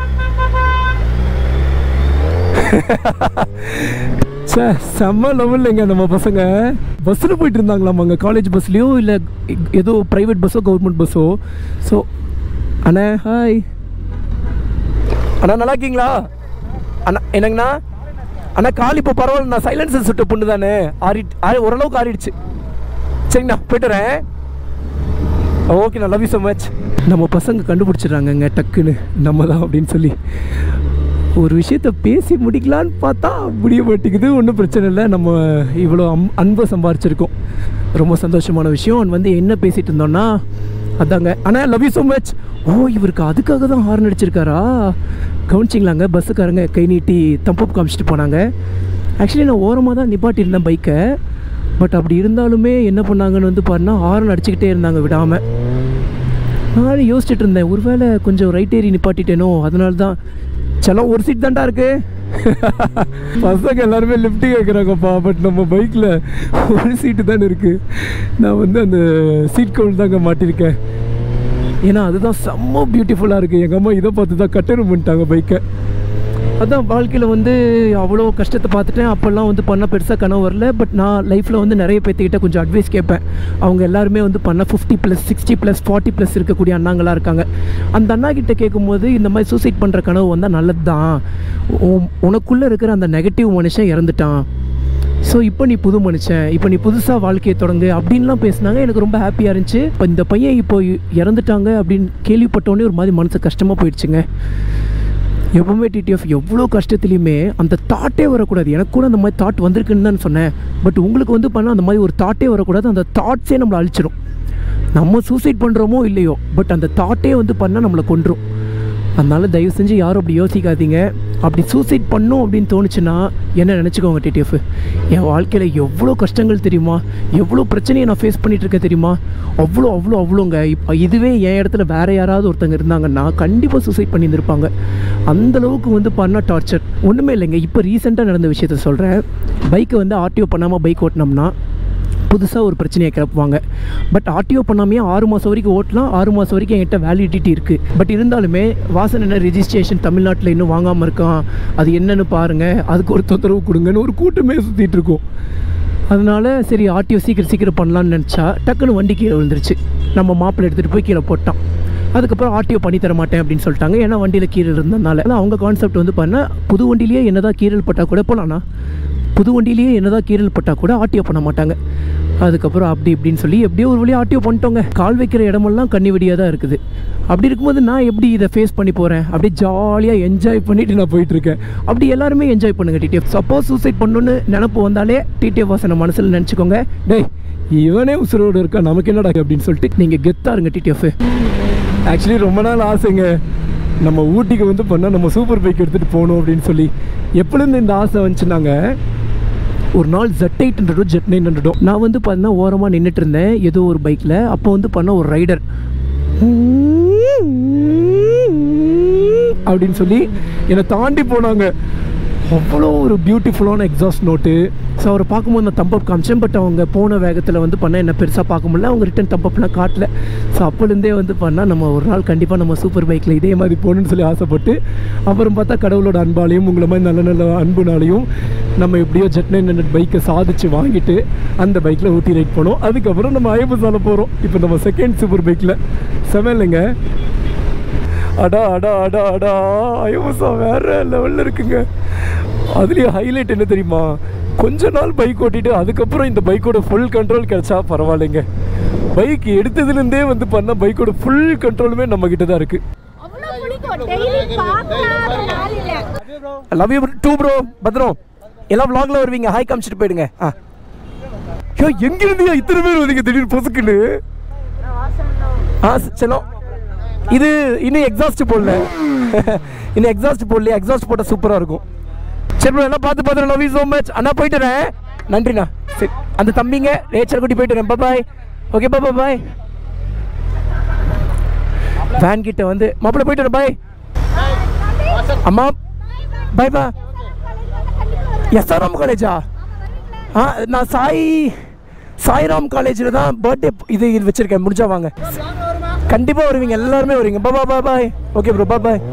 சே செம்ம லெவல்லைங்க நம்ம பசங்க பஸ்ஸில் போயிட்டு இருந்தாங்களாம் அங்கே காலேஜ் பஸ்லேயோ இல்லை ஏதோ ப்ரைவேட் பஸ்ஸோ கவர்மெண்ட் பஸ்ஸோ ஸோ அண்ணா ஹாய் அண்ணா நல்லா இருக்கீங்களா அண்ணா என்னங்கண்ணா அண்ணா கால் இப்போ பரவாயில்ல நான் சைலன்சர் சுட்ட பொண்ணு தானே ஆறி ஆ- ஓரளவுக்கு ஆறிடுச்சு சரிங்கண்ணா போயிட்டு வரேன் ஓகேண்ணா லவ் யூ ஸோ மச் நம்ம பசங்க கண்டுபிடிச்சிடுறாங்கங்க டக்குன்னு நம்ம தான் அப்படின்னு சொல்லி ஒரு விஷயத்த பேசி முடிக்கலான்னு பார்த்தா முடிய மாட்டேங்குது ஒன்றும் பிரச்சனை இல்லை நம்ம இவ்வளோ அம் அன்பை சம்பாரிச்சிருக்கோம் ரொம்ப சந்தோஷமான விஷயம் அவன் வந்து என்ன பேசிகிட்டு இருந்தோன்னா அதாங்க ஆனால் லவ் யூ ஸோ மச் ஓ இவருக்கு அதுக்காக தான் ஹார்ன் அடிச்சிருக்காரா கவனிச்சிங்களாங்க பஸ்ஸுக்காரங்க கை நீட்டி தம்பப் காமிச்சிட்டு போனாங்க ஆக்சுவலி நான் ஓரமாக தான் நிப்பாட்டியிருந்தேன் பைக்கை பட் அப்படி இருந்தாலுமே என்ன பண்ணாங்கன்னு வந்து பாருன்னா ஹார்ன் அடிச்சுக்கிட்டே இருந்தாங்க விடாமல் நான் யோசிச்சுட்டு இருந்தேன் ஒருவேளை கொஞ்சம் ரைட் ஏறி நிப்பாட்டிட்டேனோ அதனால தான் செலம் ஒரு சீட் தான்டா இருக்கு பசங்க எல்லாருமே லிஃப்ட் கேட்குறாங்கப்பா பட் நம்ம பைக்கில் ஒரு சீட்டு தானே இருக்குது நான் வந்து அந்த சீட் கவுல் தாங்க மாட்டியிருக்கேன் ஏன்னா அதுதான் செம்ம பியூட்டிஃபுல்லாக இருக்குது எங்கள் அம்மா இதை பார்த்து தான் கட்டணம் பண்ணிட்டாங்க பைக்கை அதான் வாழ்க்கையில் வந்து அவ்வளோ கஷ்டத்தை பார்த்துட்டேன் அப்போல்லாம் வந்து பண்ண பெருசாக கனவு வரல பட் நான் லைஃப்பில் வந்து நிறைய பேர்த்துக்கிட்ட கொஞ்சம் அட்வைஸ் கேட்பேன் அவங்க எல்லாருமே வந்து பண்ண fifty plus sixty plus forty plus இருக்கக்கூடிய அண்ணாங்களாக இருக்காங்க அந்த அண்ணா கிட்ட கேட்கும்போது இந்த மாதிரி சூசைட் பண்ணுற கனவு வந்தால் நல்லது தான் உனக்குள்ளே இருக்கிற அந்த நெகட்டிவ் மனுஷன் இறந்துட்டான் ஸோ இப்போ நீ புது மனுஷன் இப்போ நீ புதுசாக வாழ்க்கையை தொடங்கு அப்படின்லாம் பேசினாங்க எனக்கு ரொம்ப ஹாப்பியாக இருந்துச்சு இப்போ இந்த பையன் இப்போ இறந்துட்டாங்க அப்படின்னு கேள்விப்பட்டோடனே ஒரு மாதிரி மனசு கஷ்டமாக போயிடுச்சுங்க எப்பவுமே டிடிஎஃப் எவ்வளோ கஷ்டத்துலையுமே அந்த தாட்டே வரக்கூடாது எனக்கு கூட அந்த மாதிரி தாட் வந்திருக்குன்னு தான் சொன்னேன் பட் உங்களுக்கு வந்து பண்ணால் அந்த மாதிரி ஒரு தாட்டே வரக்கூடாது அந்த தாட்ஸே நம்மளை அழிச்சிடும் நம்ம சூசைட் பண்ணுறோமோ இல்லையோ பட் அந்த தாட்டே வந்து பண்ணால் நம்மளை கொன்றும் அதனால தயவு செஞ்சு யாரும் அப்படி யோசிக்காதீங்க அப்படி சூசைட் பண்ணும் அப்படின்னு தோணுச்சுன்னா என்ன நினச்சிக்கோங்க டிடிஎஃப் என் வாழ்க்கையில் எவ்வளோ கஷ்டங்கள் தெரியுமா எவ்வளோ பிரச்சனையை நான் ஃபேஸ் பண்ணிட்டு இருக்கேன் தெரியுமா அவ்வளோ அவ்வளோ அவ்வளோங்க இப்போ இதுவே என் இடத்துல வேற யாராவது ஒருத்தங்க இருந்தாங்கன்னா கண்டிப்பாக சூசைட் பண்ணியிருந்திருப்பாங்க அந்த அளவுக்கு வந்து பண்ண டார்ச்சர் ஒன்றுமே இல்லைங்க இப்போ ரீசெண்டாக நடந்த விஷயத்த சொல்கிறேன் பைக்கை வந்து ஆர்டிஓ பண்ணாமல் பைக் ஓட்டினோம்னா புதுசாக ஒரு பிரச்சனையை கிளப்புவாங்க பட் ஆர்டிஓ பண்ணாமையே ஆறு மாதம் வரைக்கும் ஓட்டலாம் ஆறு மாதம் வரைக்கும் என்கிட்ட வேலிடிட்டி இருக்குது பட் இருந்தாலுமே வாசன் என்ன ரெஜிஸ்ட்ரேஷன் தமிழ்நாட்டில் இன்னும் வாங்காமல் இருக்கான் அது என்னன்னு பாருங்கள் அதுக்கு ஒரு தொந்தரவு கொடுங்கன்னு ஒரு கூட்டமே சுற்றிட்டு இருக்கோம் அதனால சரி ஆர்டிஓ சீக்கிரம் சீக்கிரம் பண்ணலான்னு நினச்சா டக்குன்னு வண்டி கீழே விழுந்துருச்சு நம்ம மாப்பிள்ளை எடுத்துகிட்டு போய் கீழே போட்டான் அதுக்கப்புறம் ஆர்டிஓ பண்ணி தர மாட்டேன் அப்படின்னு சொல்லிட்டாங்க ஏன்னா வண்டியில் கீரல் இருந்ததுனால ஆனா அவங்க கான்செப்ட் வந்து பண்ண புது வண்டியிலேயே என்னதான் கீரல் பட்டா கூட போகலாண்ணா புது வண்டியிலேயே என்னதான் கீரல் பட்டா கூட ஆர்டிஓ பண்ண மாட்டாங்க அதுக்கப்புறம் அப்படி இப்படின்னு சொல்லி எப்படியோ ஒரு வழியாக ஆர்டிஓ பண்ணிட்டோங்க கால் வைக்கிற இடமெல்லாம் கண்ணி வெடியாக தான் இருக்குது அப்படி இருக்கும்போது நான் எப்படி இதை ஃபேஸ் பண்ணி போகிறேன் அப்படியே ஜாலியாக என்ஜாய் பண்ணிட்டு நான் போயிட்டு இருக்கேன் அப்படி எல்லாருமே என்ஜாய் பண்ணுங்க டிடிஎஃப் சப்போஸ் சூசைட் பண்ணணும்னு நினப்பு வந்தாலே டிடிஎஃப் வாசனை மனசில் நினச்சிக்கோங்க டேய் இவனே உசுரோடு இருக்கா நமக்கு என்னடா அப்படின்னு சொல்லிட்டு நீங்கள் கெத்தாக இருங்க டிடிஎஃப் ஆக்சுவலி ரொம்ப நாள் ஆசைங்க நம்ம ஊட்டிக்கு வந்து பண்ணால் நம்ம சூப்பர் பைக் எடுத்துகிட்டு போகணும் அப்படின்னு சொல்லி எப்பொழுது இந்த ஆசை வந்துச்சுனாங்க ஒரு நாள் ஜெட் எயிட் ஹண்ட்ரடோ ஜெட் நைன் ஹண்ட்ரடோ நான் வந்து பார்த்தீங்கன்னா ஓரமாக நின்றுட்டு இருந்தேன் ஏதோ ஒரு பைக்கில் அப்போ வந்து பண்ண ஒரு ரைடர் அப்படின்னு சொல்லி என்னை தாண்டி போனாங்க அவ்வளோ ஒரு பியூட்டிஃபுல்லான எக்ஸாஸ்ட் நோட்டு ஸோ அவரை பார்க்கும்போது நான் தம்பப் காமிச்சேன் பட் அவங்க போன வேகத்தில் வந்து பண்ண என்ன பெருசாக பார்க்க முடியல அவங்க ரிட்டன் தம்பப்லாம் காட்டல ஸோ அப்போலேருந்தே வந்து பண்ணால் நம்ம ஒரு நாள் கண்டிப்பாக நம்ம சூப்பர் பைக்கில் இதே மாதிரி போகணுன்னு சொல்லி ஆசைப்பட்டு அப்புறம் பார்த்தா கடவுளோட அன்பாலையும் உங்களை மாதிரி நல்ல நல்ல அன்புனாலையும் நம்ம எப்படியோ ஜெட் நைன் ஹண்ட்ரட் பைக்கை சாதிச்சு வாங்கிட்டு அந்த பைக்கில் ஊட்டி ரைட் போனோம் அதுக்கப்புறம் நம்ம ஐபசால போகிறோம் இப்போ நம்ம செகண்ட் சூப்பர் பைக்கில் செம இல்லைங்க அடா அடா அடா அடா ஐயோசா வேற லெவலில் இருக்குங்க அதுலேயும் ஹைலைட் என்ன தெரியுமா கொஞ்ச நாள் பைக் ஓட்டிட்டு அதுக்கப்புறம் இந்த பைக்கோட ஃபுல் கண்ட்ரோல் கிடைச்சா பரவாயில்லைங்க பைக் எடுத்ததுலேருந்தே வந்து பண்ண பைக்கோட ஃபுல் கண்ட்ரோலுமே நம்ம கிட்ட தான் இருக்கு அவ்வளோ பிடிக்கும் டெய்லி பார்க்காத நாள் இல்லை லவ் யூ டூ ப்ரோ பத்ரம் எல்லாம் vlogல வருவீங்க ஹாய் காமிச்சிட்டு போயிடுங்க ஆ யோ எங்க இருந்தியா இத்தனை பேர் வந்தீங்க திடீர்னு பொசுக்குன்னு ஆ செல்லம் இது இன்னும் எக்ஸாஸ்ட் போடல இன்னும் எக்ஸாஸ்ட் போடல எக்ஸாஸ்ட் போட்டால் சூப்பராக இருக்கும் சரி bro, எல்லாம் பார்த்து பார்த்து லவ் யூ ஸோ மச் அண்ணா போயிட்டு வரேன் நன்றிண்ணா சரி அந்த தம்பிங்க நேச்சர் குட்டி போயிட்டு வரேன் பாய் ஓகே பா பாய் வேன் கிட்ட வந்து மாப்பிள்ள போயிட்டு வரேன் பாய் அம்மா பாய் பா எஸ்ஆர்எம் காலேஜா ஆ நான் சாய் சாய்ராம் காலேஜில் தான் பர்த்டே இது இது வச்சுருக்கேன் முடிஞ்சா வாங்க கண்டிப்பாக வருவீங்க எல்லாருமே வருவீங்க பா பா பாய் ஓகே ப்ரோ பா பாய்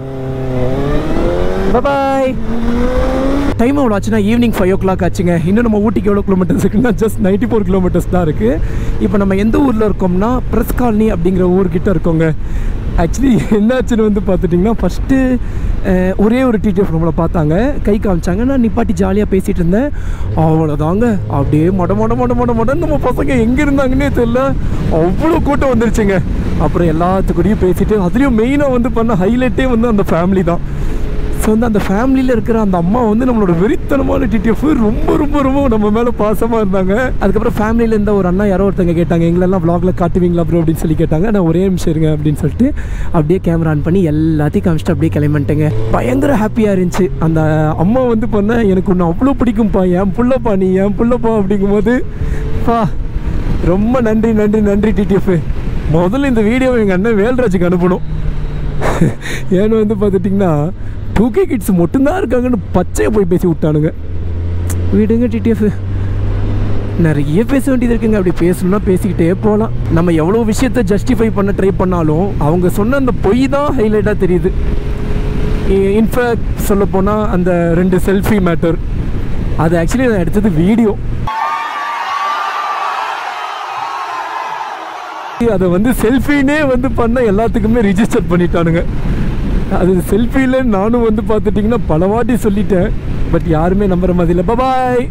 பாய் டைம் எவ்வளோ ஆச்சுன்னா ஈவினிங் ஃபைவ் ஓ கிளாக் ஆச்சுங்க இன்னும் நம்ம ஊட்டிக்கு எவ்வளோ கிலோமீட்டர்ஸ் இருக்குன்னா ஜஸ்ட் நைன்டி ஃபோர் கிலோமீட்டர்ஸ் தான் இருக்குது இப்போ நம்ம எந்த ஊரில் இருக்கோம்னா ப்ரெஸ் காலனி அப்படிங்கிற ஊர்கிட்ட இருக்கோங்க ஆக்சுவலி என்னாச்சுன்னு வந்து பார்த்துட்டிங்கன்னா ஃபஸ்ட்டு ஒரே ஒரு டிடிஎஃப் நம்மளை பார்த்தாங்க கை காமிச்சாங்க நான் நிப்பாட்டி ஜாலியாக பேசிகிட்டு இருந்தேன் அவ்வளோதாங்க அப்படியே மொட மொட மொட மொட மொடன்னு நம்ம பசங்க எங்கே இருந்தாங்கன்னே தெரியல அவ்வளோ கூட்டம் வந்துருச்சுங்க அப்புறம் எல்லாத்துக்கூடயும் பேசிட்டு அதுலேயும் மெயினாக வந்து பண்ண ஹைலைட்டே வந்து அந்த ஃபேமிலி தான் ஸோ வந்து அந்த ஃபேமிலியில் இருக்கிற அந்த அம்மா வந்து நம்மளோட வெறித்தனமான டிடிஎஃப் ரொம்ப ரொம்ப ரொம்ப நம்ம மேலே பாசமாக இருந்தாங்க அதுக்கப்புறம் ஃபேமிலியில் இருந்த ஒரு அண்ணா யாரோ ஒருத்தங்க கேட்டாங்க எங்களெல்லாம் vlogல காட்டுவீங்களா ப்ரோ அப்படின்னு சொல்லி கேட்டாங்க நான் ஒரே நிமிஷம் இருங்க அப்படின்னு சொல்லிட்டு அப்படியே கேமரா ஆன் பண்ணி எல்லாத்தையும் காமிச்சிட்டு அப்படியே கிளம்பிட்டேங்க பயங்கர ஹாப்பியாக இருந்துச்சு அந்த அம்மா வந்து பண்ண எனக்கு ஒன்று அவ்வளோ பிடிக்கும்ப்பா என் புள்ளப்பா நீ என் புள்ளப்பா அப்படிங்கும்போது பா ரொம்ப நன்றி நன்றி நன்றி டிடிஎஃப் முதல்ல இந்த வீடியோவை எங்கள் அண்ணன் வேல்ராஜுக்கு அனுப்பணும் ஏன்னு வந்து பார்த்துட்டிங்கன்னா டூ கே கிட்ஸ் மட்டும்தான் இருக்காங்கன்னு பச்சையை போய் பேசி விட்டானுங்க விடுங்க டிடிஎஃப் நிறைய பேச வேண்டியது இருக்குங்க அப்படி பேசணும்னா பேசிக்கிட்டே போகலாம் நம்ம எவ்வளோ விஷயத்த ஜஸ்டிஃபை பண்ண ட்ரை பண்ணாலும் அவங்க சொன்ன அந்த பொய் தான் ஹைலைட்டாக தெரியுது இன்ஃபேக்ட் சொல்ல போனால் அந்த ரெண்டு செல்ஃபி மேட்டர் அது ஆக்சுவலி நான் எடுத்தது வீடியோ அதை வந்து செல்ஃபினே வந்து பண்ண எல்லாத்துக்குமே ரிஜிஸ்டர் பண்ணிட்டானுங்க அது செல்ஃபியில் நானும் வந்து பார்த்துட்டிங்கன்னா பல வாட்டி சொல்லிட்டேன் பட் யாருமே நம்புற மாதிரி இல்லை பாய்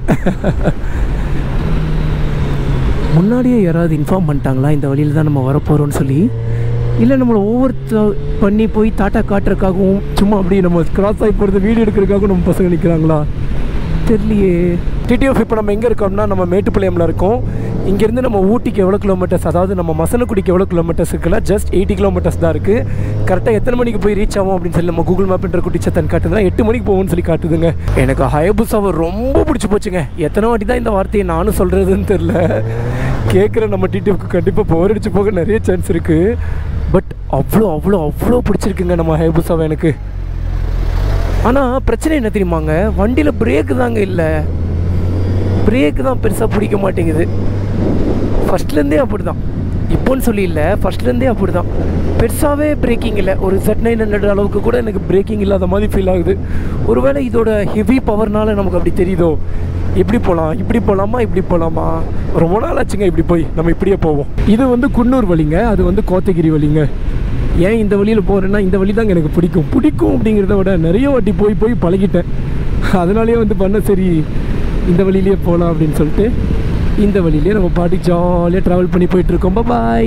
முன்னாடியே யாராவது இன்ஃபார்ம் பண்ணிட்டாங்களா இந்த வழியில் தான் நம்ம வரப்போகிறோம்னு சொல்லி இல்லை நம்மளை ஒவ்வொருத்த பண்ணி போய் டாட்டா காட்டுறதுக்காகவும் சும்மா அப்படியே நம்ம கிராஸ் ஆகி போகிறது வீடியோ எடுக்கிறதுக்காகவும் நம்ம பசங்க நிற்கிறாங்களா தெரியலையே டிடிஎஃப் இப்போ நம்ம எங்கே இருக்கோம்னா நம்ம மேட்டுப்பாளையம்ல இருக்கோம் இங்கேருந்து நம்ம ஊட்டிக்கு எவ்வளோ கிலோமீட்டர்ஸ் அதாவது நம்ம மசனக்குடிக்கு எவ்வளோ கிலோமீட்டர்ஸ் இருக்குல்ல ஜஸ்ட் எயிட்டி கிலோமீட்டர்ஸ் தான் இருக்குது கரெக்டாக எத்தனை மணிக்கு போய் ரீச் ஆகும் அப்படின்னு சொல்லி நம்ம கூகுள் மேப்ன்ற குட்டி சத்தன் காட்டுதுன்னா எட்டு மணிக்கு போகும்னு சொல்லி காட்டுதுங்க எனக்கு ஹயபுசாவை ரொம்ப பிடிச்சி போச்சுங்க எத்தனை வாட்டி தான் இந்த வார்த்தையை நானும் சொல்கிறதுன்னு தெரில கேட்குற நம்ம டிடிஎஃப்க்கு கண்டிப்பாக போர் அடிச்சு போக நிறைய சான்ஸ் இருக்குது பட் அவ்வளோ அவ்வளோ அவ்வளோ பிடிச்சிருக்குங்க நம்ம ஹயபுசாவை எனக்கு ஆனால் பிரச்சனை என்ன தெரியுமாங்க வண்டியில் பிரேக்கு தாங்க இல்லை பிரேக்கு தான் பெருசாக பிடிக்க மாட்டேங்குது ஃபஸ்ட்லேருந்தே அப்படி தான் இப்போன்னு சொல்லி இல்லை ஃபஸ்ட்லேருந்தே அப்படி தான் பெருசாகவே பிரேக்கிங் இல்லை ஒரு செட் நைன் ஹண்ட்ரட் அளவுக்கு கூட எனக்கு பிரேக்கிங் இல்லாத மாதிரி ஃபீல் ஆகுது ஒருவேளை இதோட ஹெவி பவர்னால நமக்கு அப்படி தெரியுதோ இப்படி போகலாம் இப்படி போகலாமா இப்படி போகலாமா ரொம்ப நாள் ஆச்சுங்க இப்படி போய் நம்ம இப்படியே போவோம் இது வந்து குன்னூர் வழிங்க அது வந்து கோத்தகிரி வழிங்க ஏன் இந்த வழியில் போகிறேன்னா இந்த வழி தாங்க எனக்கு பிடிக்கும் பிடிக்கும் அப்படிங்கிறத விட நிறைய வாட்டி போய் போய் பழகிட்டேன் அதனாலேயே வந்து பண்ண சரி இந்த வழியிலேயே போகலாம் அப்படின்னு சொல்லிட்டு இந்த வழியிலே நம்ம பாட்டி ஜாலியாக ட்ராவல் பண்ணி போயிட்டுருக்கோம் பாய்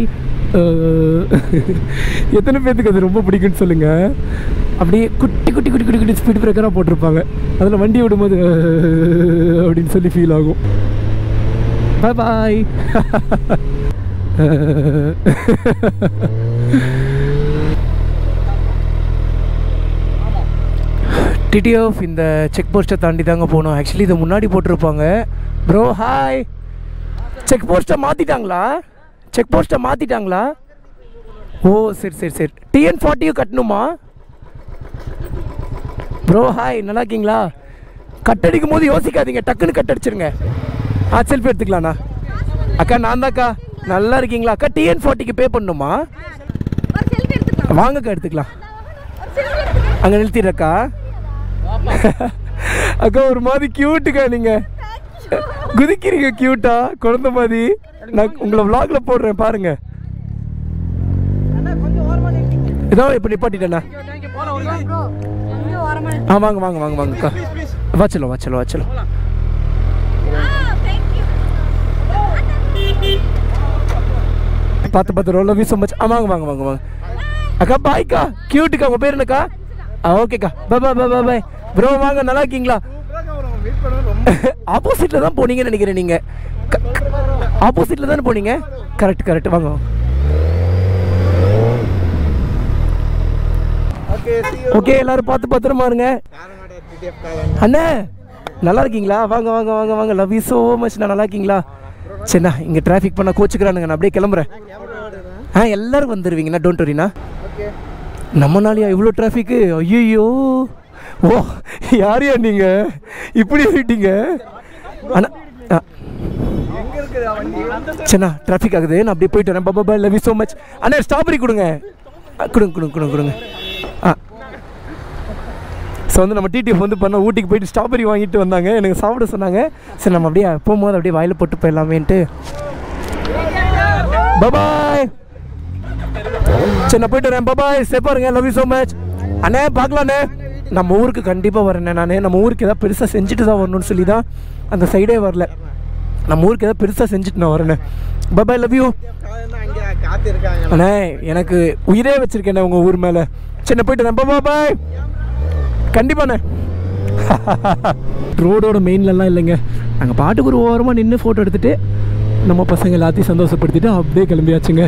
எத்தனை பேர்த்துக்கு அது ரொம்ப பிடிக்கும்னு சொல்லுங்கள் அப்படியே குட்டி குட்டி குட்டி குட்டி குட்டி ஸ்பீட் பிரேக்கராக போட்டிருப்பாங்க அதில் வண்டி விடும்போது "அஹ்" அப்படின்னு சொல்லி ஃபீல் ஆகும் பாய் பாய் டிடிஎஃப் இந்த செக் போஸ்ட்டை தாண்டி தாங்க போகணும் ஆக்சுவலி இதை முன்னாடி போட்டிருப்பாங்க ப்ரோ ஹாய் செக் போஸ்ட்டை மாற்றிட்டாங்களா செக் போஸ்ட்டை மாற்றிட்டாங்களா ஓ சரி சரி சரி டிஎன் ஃபார்ட்டியும் கட்டணுமா ப்ரோ ஹாய் நல்லா இருக்கீங்களா கட் அடிக்கும் போது யோசிக்காதீங்க டக்குன்னு கட் அடிச்சிருங்க ஆ செல்ஃபி எடுத்துக்கலாண்ணா அக்கா நான் தான்க்கா நல்லா இருக்கீங்களா அக்கா டிஎன் ஃபார்ட்டிக்கு பே பண்ணணுமா ஒரு செல்ஃபி எடுத்துக்கலாம் வாங்கக்கா எடுத்துக்கலாம் ஒரு செல்ஃபி எடுத்துக்கலாம் அங்கே நிறுத்திடுறக்கா அக்கா ஒரு மாதிரி கியூட்டுக்கா நீங்க குதிக்கிறீங்க கியூட்டா குழந்த மாதிரி நான் உங்களை vlogல போடுறேன் பாருங்க இதோ இப்போ நிப்பாட்டிட்டேண்ணா கொஞ்சம் ஓரமா ஆ வாங்க வாங்க வாங்க வாங்கக்கா வச்சலோ வச்சலோ வச்சலோ பார்த்து பார்த்து ரோல் வி ஸோ மச் ஆ வாங்க வாங்க வாங்க வாங்க அக்கா பாய்க்கா கியூட்டுக்கா உங்கள் பேர் என்னக்கா ஆ ஓகேக்கா bye bye bye bye bye bro வாங்க நல்லா இருக்கீங்களா ஆப்போசிட்டில் தான் போனீங்கன்னு நினைக்கிறேன் நீங்கள் ஆப்போசிட்டில் தானே போனீங்க கரெக்ட் கரெக்ட் வாங்க வாங்க. Okay see you. ஓகே எல்லாரும் பார்த்து பத்திரமா இருங்க காரமடை TTF காரன். அண்ணே நல்லா இருக்கீங்களா வாங்க வாங்க வாங்க வாங்க லவ் யூ ஸோ மச் நான் நல்லா இருக்கீங்களா சரிண்ணா இங்கே டிராஃபிக் பண்ண கோச்சுக்கிறானுங்க நான் அப்படியே கிளம்புறேன் ஆ எல்லாரும் வந்துடுவீங்கண்ணா டோன்ட் வரிண்ணா ஓகே நம்ம நாளையா இவ்வளோ டிராஃபிக்கு ஐயோ ஓ யாரையா நீங்கள் இப்படி போயிட்டீங்க அண்ணா ஆ எங்க இருக்குதா வண்டி சரிண்ணா டிராஃபிக் ஆகுது நான் அப்படியே போயிட்டு வரேன் பாபா லவ் யூ ஸோ மச் அண்ணா ஸ்ட்ராபெரி கொடுங்க ஆ, கொடுங்க கொடுங்க கொடுங்க கொடுங்க ஆ ஸோ வந்து நம்ம டிடிஎஃப் வந்து பண்ண ஊட்டிக்கு போயிட்டு ஸ்ட்ராபெரி வாங்கிட்டு வந்தாங்க எனக்கு சாப்பிட சொன்னாங்க சரி நம்ம அப்படியே போகும்போது அப்படியே வாயில் போட்டு போயிடலாமேன்ட்டு பபாய் சரி நான் போயிட்டு வரேன் பபாய் சேஃபாக இருங்க லவ் யூ ஸோ மச் அண்ணே பார்க்கலாண்ணே நம்ம ஊருக்கு கண்டிப்பாக வரேண்ணே நான் நம்ம ஊருக்கு ஏதாவது பெருசாக செஞ்சுட்டு தான் வரணும்னு சொல்லி தான் அந்த சைடே வரல நம்ம ஊருக்கு ஏதாவது பெருசாக செஞ்சுட்டு நான் வரேண்ணே பபாய் லவ் யூ காரன் தான் அங்கே காத்து இருக்காங்க அண்ணே எனக்கு உயிரே வச்சிருக்கேண்ணே உங்கள் ஊர் மேலே சரி நான் போயிட்டு வரேன் பாய் கண்டிப்பாண்ணே ரோடோட மெயின்லலாம் இல்லைங்க நாங்கள் பாட்டுக்கு ஒரு ஓரமாக நின்று ஃபோட்டோ எடுத்துகிட்டு நம்ம பசங்க எல்லாத்தையும் சந்தோஷப்படுத்திட்டு அப்படியே கிளம்பியாச்சுங்க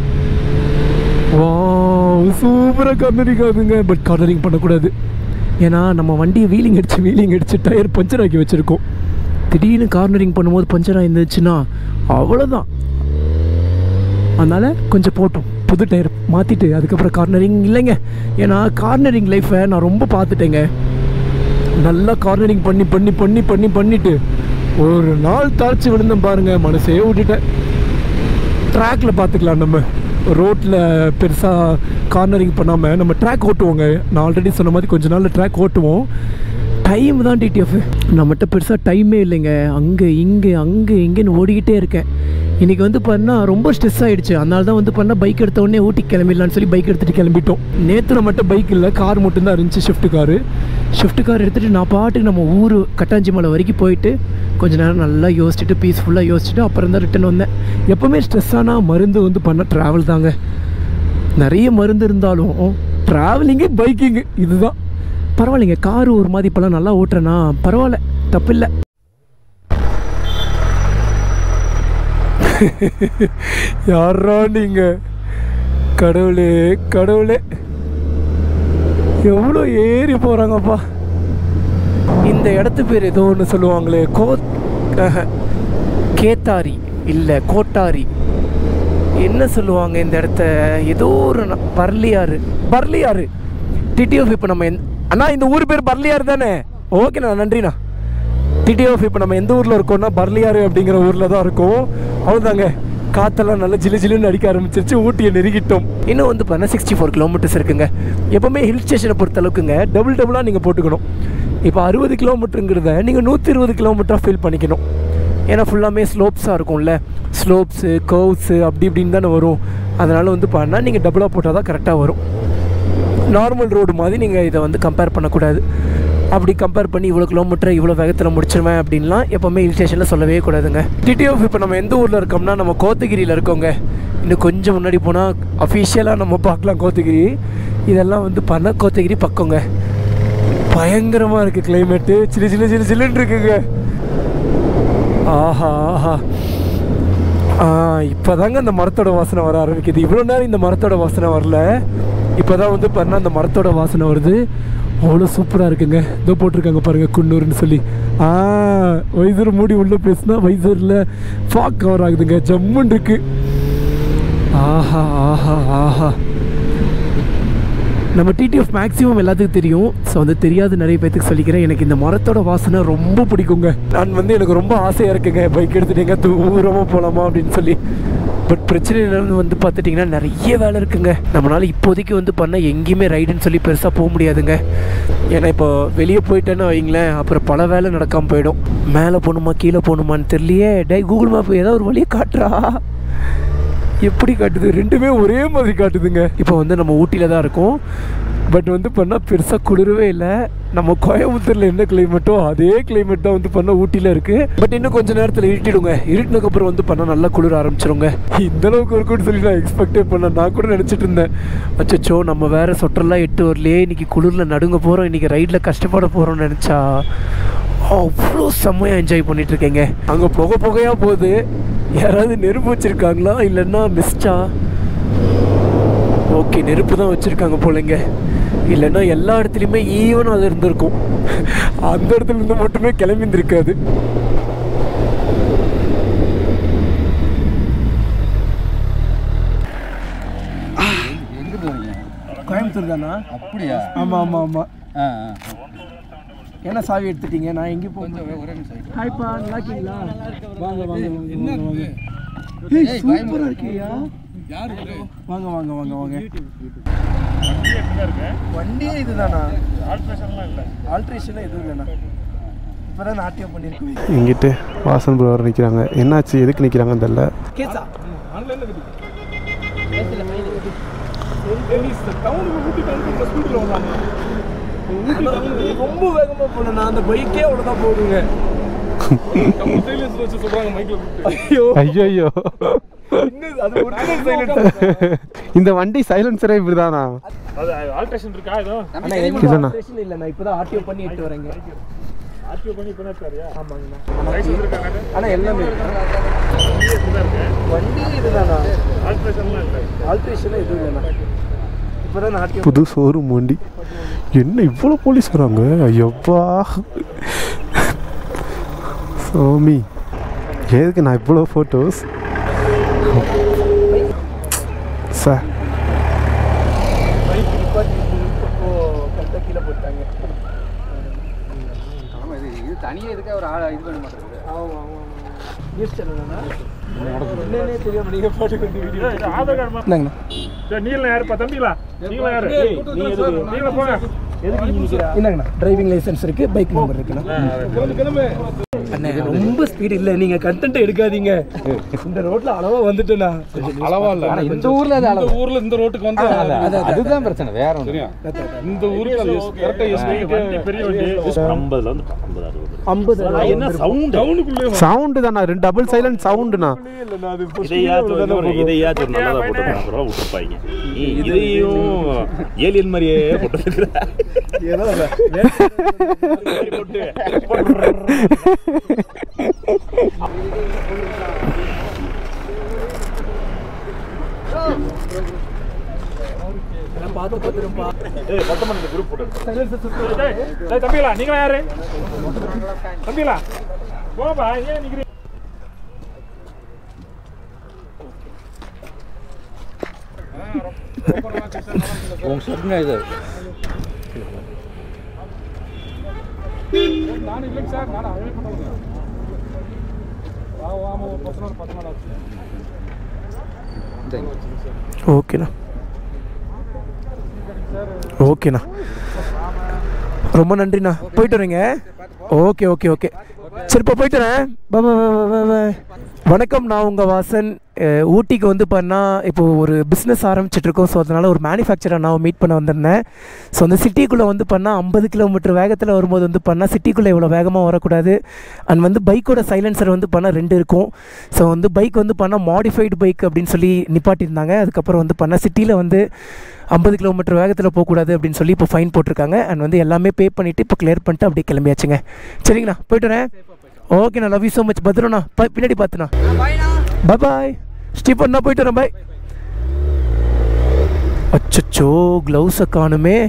வா சூப்பராக கார்னரிங் ஆகுதுங்க பட் கார்னரிங் பண்ணக்கூடாது ஏன்னா நம்ம வண்டியை வீலிங் அடிச்சு வீலிங் அடிச்சு டயர் பஞ்சர் ஆக்கி வச்சுருக்கோம் திடீர்னு கார்னரிங் பண்ணும்போது பஞ்சர் ஆயிருந்துச்சுன்னா அவ்வளோதான் அதனால் கொஞ்சம் போட்டோம் புது டயர் மாற்றிட்டு அதுக்கப்புறம் கார்னரிங் இல்லைங்க ஏன்னா கார்னரிங் லைஃப்பை நான் ரொம்ப பார்த்துட்டேங்க நல்லா கார்னரிங் பண்ணி பண்ணி பண்ணி பண்ணி பண்ணிட்டு ஒரு நாள் தாழ்ச்சி விழுந்தேன் பாருங்க மனசே விட்டுட்டேன் ட்ராக்ல பார்த்துக்கலாம் நம்ம ரோட்டில் பெருசாக கார்னரிங் பண்ணாமல் நம்ம ட்ராக் ஓட்டுவோங்க நான் ஆல்ரெடி சொன்ன மாதிரி கொஞ்ச நாள் ட்ராக் ஓட்டுவோம் டைம் தான் டிடிஎஃப் நம்மகிட்ட பெருசாக டைமே இல்லைங்க அங்கே இங்கே அங்கே இங்கேன்னு ஓடிக்கிட்டே இருக்கேன் இன்றைக்கி வந்து பண்ணா ரொம்ப ஸ்ட்ரெஸ் ஆகிடுச்சு அதனால தான் வந்து பண்ணால் பைக் எடுத்த உடனே ஊட்டிக்கு கிளம்பிடலான்னு சொல்லி பைக் எடுத்துகிட்டு கிளம்பிட்டோம் நேற்று நம்மகிட்ட பைக் இல்லை கார் மட்டும்தான் இருந்துச்சு ஷிஃப்ட் காரு ஷிஃப்ட் கார் எடுத்துகிட்டு நான் பாட்டுக்கு நம்ம ஊர் கட்டாஞ்சி மலை வரைக்கும் போயிட்டு கொஞ்ச நேரம் நல்லா யோசிச்சுட்டு பீஸ்ஃபுல்லாக யோசிச்சுட்டு அப்புறம் தான் ரிட்டன் வந்தேன் எப்போவுமே ஸ்ட்ரெஸ் ஆனால் மருந்து வந்து பண்ண ட்ராவல் தாங்க நிறைய மருந்து இருந்தாலும் ட்ராவலிங்கு பைக்கிங்கு இதுதான் பரவாயில்லைங்க காரு ஒரு மாதிரி இப்போலாம் நல்லா ஓட்டுறேன்னா பரவாயில்ல தப்பில்லை யாரா நீங்க கடவுளே கடவுளே எவ்வளோ ஏறி போகிறாங்கப்பா இந்த இடத்து பேர் ஏதோ ஒன்று சொல்லுவாங்களே கோ அஹ, கேத்தாரி இல்லை கோட்டாரி என்ன சொல்லுவாங்க இந்த இடத்த ஏதோ ஒரு ந- பர்லியாறு பர்லியாறு டிடிஎஃப் இப்போ நம்ம எந் அண்ணா இந்த ஊர் பேர் பர்லியாறு தானே ஓகேண்ணா நன்றிண்ணா டிடிஎஃப் இப்போ நம்ம எந்த ஊரில் இருக்கோம்னா பர்லியாறு அப்படிங்கிற ஊரில் தான் இருக்கோம் அவ்வளோதாங்க காற்றெல்லாம் நல்லா ஜிலு ஜிலுன்னு அடிக்க ஆரம்பிச்சிருச்சு ஊட்டியை நெருங்கிட்டோம் இன்னும் வந்து பார்த்தா சிக்ஸ்டி ஃபோர் கிலோமீட்டர்ஸ் இருக்குங்க எப்போவுமே ஹில் ஸ்டேஷனை பொறுத்த அளவுக்குங்க டபுள் டபுளாக நீங்கள் போட்டுக்கணும் இப்போ அறுபது கிலோமீட்டருங்கிறத நீங்கள் நூற்றி இருபது கிலோமீட்டராக ஃபீல் பண்ணிக்கணும் ஏன்னா ஃபுல்லாமே ஸ்லோப்ஸாக இருக்கும்ல ஸ்லோப்ஸு கர்வ்ஸு அப்படி இப்படின்னு தானே வரும் அதனால் வந்து பண்ணால் நீங்கள் டபுளாக போட்டால் தான் கரெக்டாக வரும் நார்மல் ரோடு மாதிரி நீங்கள் இதை வந்து கம்பேர் பண்ணக்கூடாது அப்படி கம்பேர் பண்ணி இவ்வளோ கிலோமீட்டர் இவ்வளோ வேகத்தில் முடிச்சிருவேன் அப்படின்லாம் எப்போவுமே ஹில் ஸ்டேஷனில் சொல்லவே கூடாதுங்க டிடிஎஃப் இப்போ நம்ம எந்த ஊரில் இருக்கோம்னா நம்ம கோத்தகிரியில் இருக்கோங்க இன்னும் கொஞ்சம் முன்னாடி போனால் அஃபிஷியலாக நம்ம பார்க்கலாம் கோத்தகிரி இதெல்லாம் வந்து பண்ண கோத்தகிரி பக்கங்க பயங்கரமாக இருக்குது கிளைமேட்டு சிலு சிலு சிலு சிலுன்னு இருக்குங்க ஆஹா ஆஹா ஆ இப்போதாங்க அந்த மரத்தோட வாசனை வர ஆரம்பிக்குது இவ்வளோ நேரம் இந்த மரத்தோட வாசனை வரல இப்போதான் வந்து பாருன்னா அந்த மரத்தோட வாசனை வருது அவ்வளோ சூப்பராக இருக்குங்க இதோ போட்டிருக்காங்க பாருங்கள் குன்னூர்னு சொல்லி ஆ வைசர் மூடி உள்ளே பேசுனா வைசரில் ஃபாக் கவர் ஆகுதுங்க ஜம்முன்னு இருக்கு ஆஹா ஆஹா ஆஹா நம்ம டிடிஎஃப் மேக்ஸிமம் எல்லாத்துக்கும் தெரியும் ஸோ வந்து தெரியாத நிறைய பேத்துக்கு சொல்லிக்கிறேன் எனக்கு இந்த மரத்தோட வாசனை ரொம்ப பிடிக்குங்க நான் வந்து எனக்கு ரொம்ப ஆசையாக இருக்குங்க பைக் எடுத்துட்டு எங்க தூரமாக போகலாமா அப்படின்னு சொல்லி பட் பிரச்சனை என்னன்னு வந்து பார்த்துட்டிங்கன்னா நிறைய வேலை இருக்குங்க நம்மளால இப்போதைக்கு வந்து பண்ண எங்கேயுமே ரைடுன்னு சொல்லி பெருசாக போக முடியாதுங்க ஏன்னா இப்போ வெளியே போயிட்டேன்னு வைங்களேன் அப்புறம் பல வேலை நடக்காமல் போயிடும் மேலே போகணுமா கீழே போகணுமான்னு தெரியலையே டே கூகுள் மேப் ஏதாவது ஒரு வழியை காட்டுறா எப்படி காட்டுது ரெண்டுமே ஒரே மாதிரி காட்டுதுங்க இப்போ வந்து நம்ம ஊட்டியில் தான் இருக்கோம் பட் வந்து பண்ணால் பெருசாக குளிரவே இல்லை நம்ம கோயம்புத்தூரில் என்ன கிளைமேட்டோ அதே கிளைமேட் தான் வந்து பண்ணால் ஊட்டியில் இருக்குது பட் இன்னும் கொஞ்ச நேரத்தில் இருட்டிடுங்க இருட்டினதுக்கப்புறம் வந்து பண்ணால் நல்லா குளிர ஆரம்பிச்சிருங்க இந்த அளவுக்கு இருக்கும்னு சொல்லி நான் எக்ஸ்பெக்டே பண்ண நான் கூட நினச்சிட்டு இருந்தேன் அச்சச்சோ நம்ம வேறு சொட்டர்லாம் எட்டு வரலையே இன்னைக்கு குளிரில் நடுங்க போகிறோம் இன்றைக்கி ரைடில் கஷ்டப்பட போகிறோம்னு நினச்சா அவ்வளோ செம்மையாக என்ஜாய் பண்ணிட்டு இருக்கேங்க அங்கே புகை புகையாக போகுது யாராவது நெருப்பு வச்சுருக்காங்களா இல்லைன்னா மிஸ்டா ஓகே நெருப்பு தான் வச்சுருக்காங்க போலங்க இல்லைன்னா எல்லா இடத்துலையுமே ஈவன் அது இருந்திருக்கும் அந்த இடத்துல இருந்து மட்டுமே கிளம்பி இருந்திருக்காது எங்க போறீங்க கோயம்புத்தூர் தானா அப்படியா ஆமாம் ஆமாம் ஆமாம் ஆ ஆ என்ன சாவி எடுத்துட்டீங்க நான் எங்கே போக கொஞ்சம் ஒரே நிமிஷம் ஹாய்ப்பா நல்லா இருக்கீங்களா வாங்க வாங்க என்ன வாங்க ஏய், ஏய் பயமா சூப்பரா இருக்கு. இருக்கியா யாரு வாங்க வாங்க வாங்க வாங்க வண்டியே இதுதானா ஆல்ட்ரேஷன் எதுவும் இல்லைண்ணா இப்போதான் நாட்டியம் பண்ணியிருக்கேன் இங்கிட்டு வாசன் ப்ரோ வர நிற்கிறாங்க என்னாச்சு எதுக்கு நிற்கிறாங்கன்னு தெரில கேசா ரொம்ப வேகமா போனேன் அந்த பைக்கே அவ்வளோதான் போகுங்க வச்சு சொல்றாங்க மைக்ல ஐயோ ஐயோ ஐயோ இன்னும் அது ஒரிஜினல் சைலன்ஸ் இந்த வண்டி சைலன்சரே இப்படிதானா அது ஆல்ட்ரேஷன் இருக்கா ஏதோ ஆனா எந்த இல்லைண்ணா. ஆல்ட்ரேஷன் இல்லை நான் இப்போதான் ஆர்டிஓ பண்ணி எடுத்து வரேங்க ஆர்டிஓ பண்ணி இப்ப இருக்காருயா ஆமாங்கண்ணா லைசன்ஸ் இருக்காங்க ஆனா எல்லாமே வண்டி இதுதானா ஆல்ட்ரேஷன்லாம் இல்லை ஆல்ட்ரேஷன் எதுவும் இல்லைண்ணா இப்போதான் ஆர்டிஓ புது ஷோரூம் வண்டி என்ன இவ்வளோ போலீஸ் வராங்க ஐயப்பா சாமி எதுக்கு நான் இவ்வளோ ஃபோட்டோஸ் சார் பைக் நிப்பாட்டி இப்போ கரெக்டாக கீழே போட்டாங்க ஆமா இது இது தனியா இதுக்கே ஒரு ஆள் இது பண்ண மாட்டேங்குது ஆமாம் ஆமாம் நியூஸ் சேனல்னா என்னன்னே தெரியாம நீங்கள் பாட்டுக்கு வந்து வீடியோ ஆதார் கார்டு என்னங்கண்ணா சரி நீங்களா யாருப்பா தம்பிங்களா நீங்களா யாரு நீங்க எதுக்கு நீங்களா போங்க எதுக்கு இங்கே நிற்கிறா என்னங்கண்ணா டிரைவிங் லைசன்ஸ் இருக்கு பைக் நம்பர் இருக்குண்ணா அண்ணே ரொம்ப ஸ்பீடு இல்லை நீங்கள் கண்டென்ட் எடுக்காதீங்க இந்த ரோட்ல அளவா வந்துட்டேண்ணா அளவா இல்ல ஆனா இந்த ஊர்ல அது இந்த அளவு ஊர்ல இந்த ரோட்டுக்கு வந்து அதுதான் பிரச்சனை வேற ஒண்ணு இந்த ஊருக்கு கரெக்டா எஸ்பி பெரிய வண்டி ஐம்பதுல வந்து ஐம்பது அறுபது ஐம்பது என்ன சவுண்ட் டவுனுக்குள்ளே சவுண்டு தானா ரெண்டு டபுள் சைலண்ட் சவுண்டுண்ணா இதையாச்சும் ஒரு இதையாச்சும் ஒரு நல்லதா போட்டு அப்புறம் விட்டுருப்பாங்க நீ இதையும் ஏலியன் மாதிரியே போட்டு பார்த்து பார்த்துருப்பா குரூப் போட்டு டேய் தம்பிகளா நீங்களா யாரு தம்பிகளா போப்பா ஏன் நிக்கிறீங்க உங்க சொல்லுங்க இது நான் இல்லைங்க சார் நான் அவே பண்ணுங்க ஆமா ஒரு பத்து நாள் பத்து நாள் ஆச்சு இந்த ஓகேண்ணா ஓகேண்ணா ரொம்ப நன்றிண்ணா போயிட்டு வரேங்க ஓகே ஓகே ஓகே சரிப்பா போயிட்டு வரேன் பா பா, பா, பா, பா. வணக்கம் நான் உங்கள் வாசன் அஹ், ஊட்டிக்கு வந்து பண்ணா இப்போ ஒரு பிஸ்னஸ் ஆரம்பிச்சிட்டு இருக்கோம் ஸோ அதனால் ஒரு மேனுஃபேக்சரை நான் மீட் பண்ண வந்திருந்தேன் ஸோ அந்த சிட்டிக்குள்ளே வந்து பண்ணால் ஐம்பது கிலோமீட்டர் வேகத்தில் வரும்போது வந்து பண்ணால் சிட்டிக்குள்ளே இவ்வளோ வேகமாக வரக்கூடாது அண்ட் வந்து பைக்கோட சைலன்சர் வந்து பண்ணால் ரெண்டு இருக்கும் ஸோ வந்து பைக் வந்து பண்ணால் மாடிஃபைடு பைக் அப்படின்னு சொல்லி நிப்பாட்டியிருந்தாங்க அதுக்கப்புறம் வந்து பண்ணால் சிட்டியில் வந்து ஐம்பது கிலோமீட்டர் வேகத்தில் போகக்கூடாது அப்படின்னு சொல்லி இப்போ ஃபைன் போட்டிருக்காங்க அண்ட் வந்து எல்லாமே பே பண்ணிவிட்டு இப்போ கிளியர் பண்ணிட்டு அப்படியே கிளம்பியாச்சுங்க சரிங்கண்ணா போயிட்டு வரேன் ஓகேண்ணா லவ் யூ ஸோ மச் பத்ரண்ணா ப- பின்னாடி பார்த்துண்ணா பாய் பாய் ஸ்டீஃபன் நான் போயிட்டு வரேன் பாய் அச்சச்சோ க்ளவுஸை காணுமே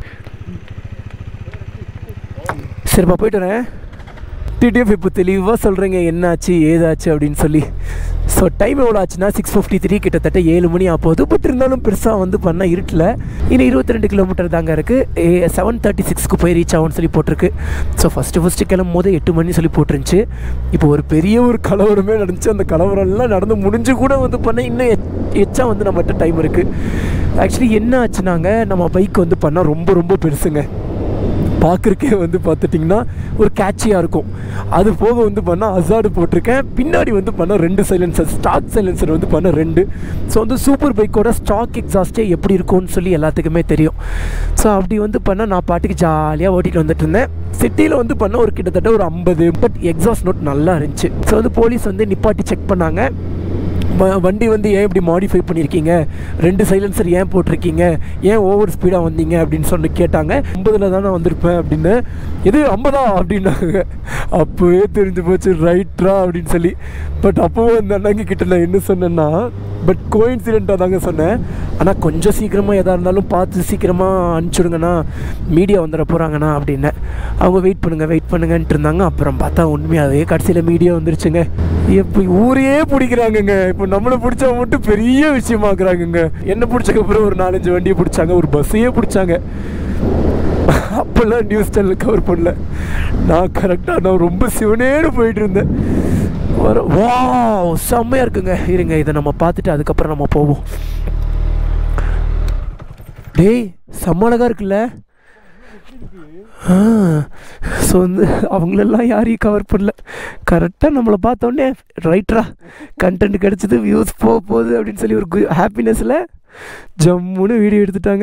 சரிப்பா போயிட்டு வரேன் டிடிஎஃப் இப்போ தெளிவாக சொல்கிறீங்க என்னாச்சு ஏதாச்சு அப்படின்னு சொல்லி ஸோ டைம் எவ்வளோ ஆச்சுன்னா சிக்ஸ் ஃபிஃப்டி த்ரீ கிட்டத்தட்ட ஏழு மணி ஆகுது பட் இருந்தாலும் பெருசாக வந்து பண்ணால் இருட்டில் இன்னும் இருபத்தி ரெண்டு கிலோமீட்டர் தாங்க இருக்குது செவன் தேர்ட்டி சிக்ஸ்க்கு போய் ரீச் ஆகும்னு சொல்லி போட்டிருக்கு ஸோ ஃபஸ்ட்டு ஃபஸ்ட்டு கிளம்பும் போது எட்டு மணி சொல்லி போட்டுருந்துச்சு இப்போ ஒரு பெரிய ஒரு கலவரமே நடந்துச்சு அந்த கலவரம்லாம் நடந்து முடிஞ்சு கூட வந்து பண்ண இன்னும் எச்- எச்சா வந்து நம்மகிட்ட டைம் இருக்குது ஆக்சுவலி என்ன ஆச்சுனாங்க நம்ம பைக் வந்து பண்ணால் ரொம்ப ரொம்ப பெருசுங்க பார்க்குறக்கே வந்து பார்த்துட்டிங்கன்னா ஒரு கேட்சியாக இருக்கும் அது போக வந்து பண்ணால் அசாடு போட்டிருக்கேன் பின்னாடி வந்து பண்ணால் ரெண்டு சைலன்சர் ஸ்டாக் சைலன்சர் வந்து பண்ண ரெண்டு ஸோ வந்து சூப்பர் பைக்கோட ஸ்டாக் எக்ஸாஸ்டே எப்படி இருக்கும்னு சொல்லி எல்லாத்துக்குமே தெரியும் ஸோ அப்படி வந்து பண்ணால் நான் பாட்டுக்கு ஜாலியாக ஓட்டிகிட்டு வந்துட்டு இருந்தேன் சிட்டியில் வந்து பண்ண ஒரு கிட்டத்தட்ட ஒரு ஐம்பது பட் எக்ஸாஸ்ட் நோட் நல்லா இருந்துச்சு ஸோ வந்து போலீஸ் வந்து நிப்பாட்டி செக் பண்ணாங்க வ- வண்டி வந்து ஏன் இப்படி மாடிஃபை பண்ணியிருக்கீங்க ரெண்டு சைலன்சர் ஏன் போட்டிருக்கீங்க ஏன் ஓவர் ஸ்பீடாக வந்தீங்க அப்படின்னு சொல்லி கேட்டாங்க ஐம்பதில் தானே வந்திருப்பேன் அப்படின்னு எது ஐம்பதா அப்படின்னாங்க அப்போவே தெரிஞ்சு போச்சு ரைட்ரா அப்படின்னு சொல்லி பட் அப்போவும் அந்த அண்ணாங்க கிட்ட நான் என்ன சொன்னேன்னா பட் கோயின்சிடெண்ட்டாக தாங்க சொன்னேன் ஆனால் கொஞ்சம் சீக்கிரமாக எதாக இருந்தாலும் பார்த்து சீக்கிரமாக அனுப்பிச்சுடுங்கண்ணா மீடியா வந்துட போகிறாங்கண்ணா அப்படின்னு அவங்க வெயிட் பண்ணுங்க வெயிட் பண்ணுங்கன்ட்டு இருந்தாங்க அப்புறம் பார்த்தா உண்மையாகவே கடைசியில் மீடியா வந்துருச்சுங்க இப்போ ஊரையே பிடிக்கிறாங்கங்க இப்போ நம்மளை பிடிச்சா மட்டும் பெரிய விஷயமாக்குறாங்கங்க என்ன பிடிச்சக்கு அப்புறம் ஒரு நாலஞ்சு வண்டியை பிடிச்சாங்க ஒரு பஸ்ஸையே பிடிச்சாங்க அப்போல்லாம் நியூஸ் சேனல் கவர் பண்ணல நான் கரெக்டாக நான் ரொம்ப சிவனேன்னு போயிட்டு இருந்தேன் வர வா செம்மையாக இருக்குங்க இருங்க இதை நம்ம பார்த்துட்டு அதுக்கப்புறம் நம்ம போவோம் டேய் செம்ம அழகா இருக்குல்ல ஸோ வந்து அவங்களெல்லாம் யாரையும் கவர் பண்ணல கரெக்டாக நம்மளை பார்த்தோன்னே ரைட்ரா கண்டென்ட் கிடச்சிது வியூஸ் போக போகுது அப்படின்னு சொல்லி ஒரு ஹாப்பினஸில் ஜம்முன்னு வீடியோ எடுத்துட்டாங்க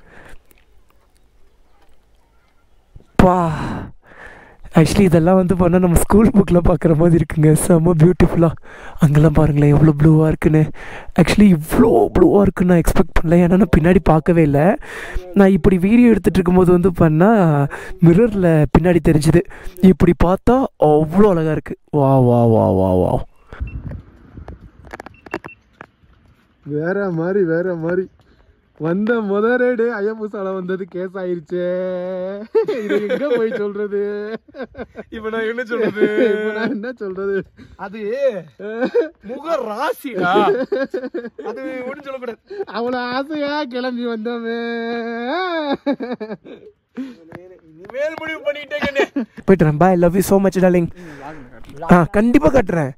பா ஆக்சுவலி இதெல்லாம் வந்து பண்ணால் நம்ம ஸ்கூல் புக்கில் பார்க்குற மாதிரி இருக்குங்க செம்ம பியூட்டிஃபுல்லாக அங்கெல்லாம் பாருங்களேன் எவ்வளோ ப்ளூவாக இருக்குன்னு ஆக்சுவலி இவ்வளோ ப்ளூவாக இருக்குன்னு நான் எக்ஸ்பெக்ட் பண்ணல ஏன்னா நான் பின்னாடி பார்க்கவே இல்லை நான் இப்படி வீடியோ எடுத்துகிட்டு இருக்கும்போது வந்து பண்ணால் மிரரில் பின்னாடி தெரிஞ்சுது இப்படி பார்த்தா அவ்வளோ அழகாக இருக்குது வா வா வா வா வா வேற மாதிரி வேற மாதிரி வந்த முத ரேடு ஐயம்பூசால வந்தது கேஸ் ஆயிருச்சே இது எங்க போய் சொல்றது இப்போ நான் என்ன சொல்றது இப்ப நான் என்ன சொல்றது அது முக ராசிடா அது ஒன்றும் சொல்லக்கூடாது அவ்வளவு ஆசையா கிளம்பி வந்தோமே மேல் முடிவு பண்ணிட்டேங்க போயிட்டுறேன் bye love you so much darling ஆ கண்டிப்பாக கட்டுறேன்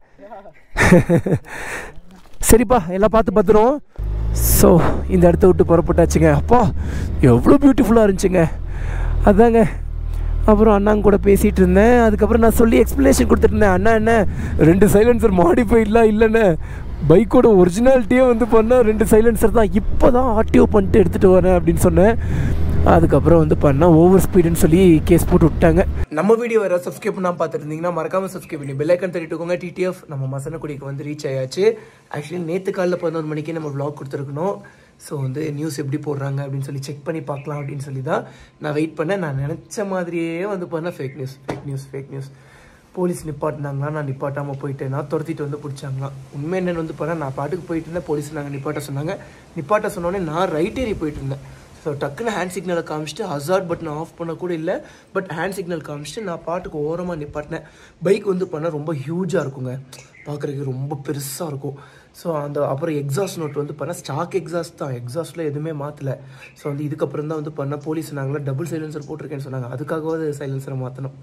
சரிப்பா எல்லாம் பார்த்து பத்திரம் ஸோ இந்த இடத்த விட்டு புறப்பட்டாச்சுங்க அப்பா எவ்வளோ பியூட்டிஃபுல்லாக இருந்துச்சுங்க அதாங்க அப்புறம் அண்ணாங்க கூட பேசிகிட்டு இருந்தேன் அதுக்கப்புறம் நான் சொல்லி எக்ஸ்ப்ளனேஷன் கொடுத்துருந்தேன் அண்ணா என்ன ரெண்டு சைலன்சர் மாடிஃபைட்லாம் இல்லைண்ணே பைக்கோட ஒரிஜினாலிட்டியே வந்து பண்ணால் ரெண்டு சைலன்சர் தான் இப்போ தான் ஆர்டிஓ பண்ணிட்டு எடுத்துகிட்டு வரேன் அப்படின்னு சொன்னேன் அதுக்கப்புறம் வந்து பண்ணால் ஓவர் ஸ்பீடுன்னு சொல்லி கேஸ் போட்டு விட்டாங்க நம்ம வீடியோ வேறு சப்ஸ்கிரைப் பண்ணால் பார்த்துட்டு இருந்தீங்கன்னா மறக்காமல் சப்ஸ்கிரைப் பண்ணி பெல்லைக்கன் தட்டிட்டுக்கோங்க டிடிஎஃப் நம்ம மசனக்குடிக்கு வந்து ரீச் ஆயாச்சு ஆக்சுவலி நேற்று காலைல பதினொரு மணிக்கு நம்ம vlog கொடுத்துருக்கணும் ஸோ வந்து நியூஸ் எப்படி போடுறாங்க அப்படின்னு சொல்லி செக் பண்ணி பார்க்கலாம் அப்படின்னு சொல்லி தான் நான் வெயிட் பண்ணேன் நான் நினச்ச மாதிரியே வந்து பண்ண fake news fake news fake news police நிப்பாட்டினாங்களா நான் நிப்பாட்டாமல் போயிட்டேன் நான் துரத்திட்டு வந்து பிடிச்சாங்களாம் உண்மை என்னென்னு வந்து பண்ணால் நான் பாட்டுக்கு போயிட்டு இருந்தேன் போலீஸ் நாங்கள் நிப்பாட்ட சொன்னாங்க நிப்பாட்ட சொன்னோடனே நான் ரைட் ஏறி போயிட்டு இருந்தேன் ஸோ டக்குன்னு ஹேண்ட் சிக்னலை காமிச்சிட்டு ஹசார்ட் பட்டன் ஆஃப் பண்ண கூட இல்லை பட் ஹேண்ட் சிக்னல் காமிச்சிட்டு நான் பாட்டுக்கு ஓரமாக நிப்பாட்டினேன் பைக் வந்து பண்ணால் ரொம்ப ஹியூஜாக இருக்குங்க பார்க்குறதுக்கு ரொம்ப பெருசாக இருக்கும் ஸோ அந்த அப்புறம் எக்ஸாஸ்ட் நோட் வந்து பண்ணால் ஸ்டாக் எக்ஸாஸ்ட் தான் எக்ஸாஸ்ட்டில் எதுவுமே மாற்றலை ஸோ வந்து இதுக்கப்புறம் தான் வந்து பண்ண போலீஸ் நாங்களா டபுள் சைலன்சர் போட்டிருக்கேன்னு சொன்னாங்க அதுக்காகவாது சைலன்சரை மாற்றணும்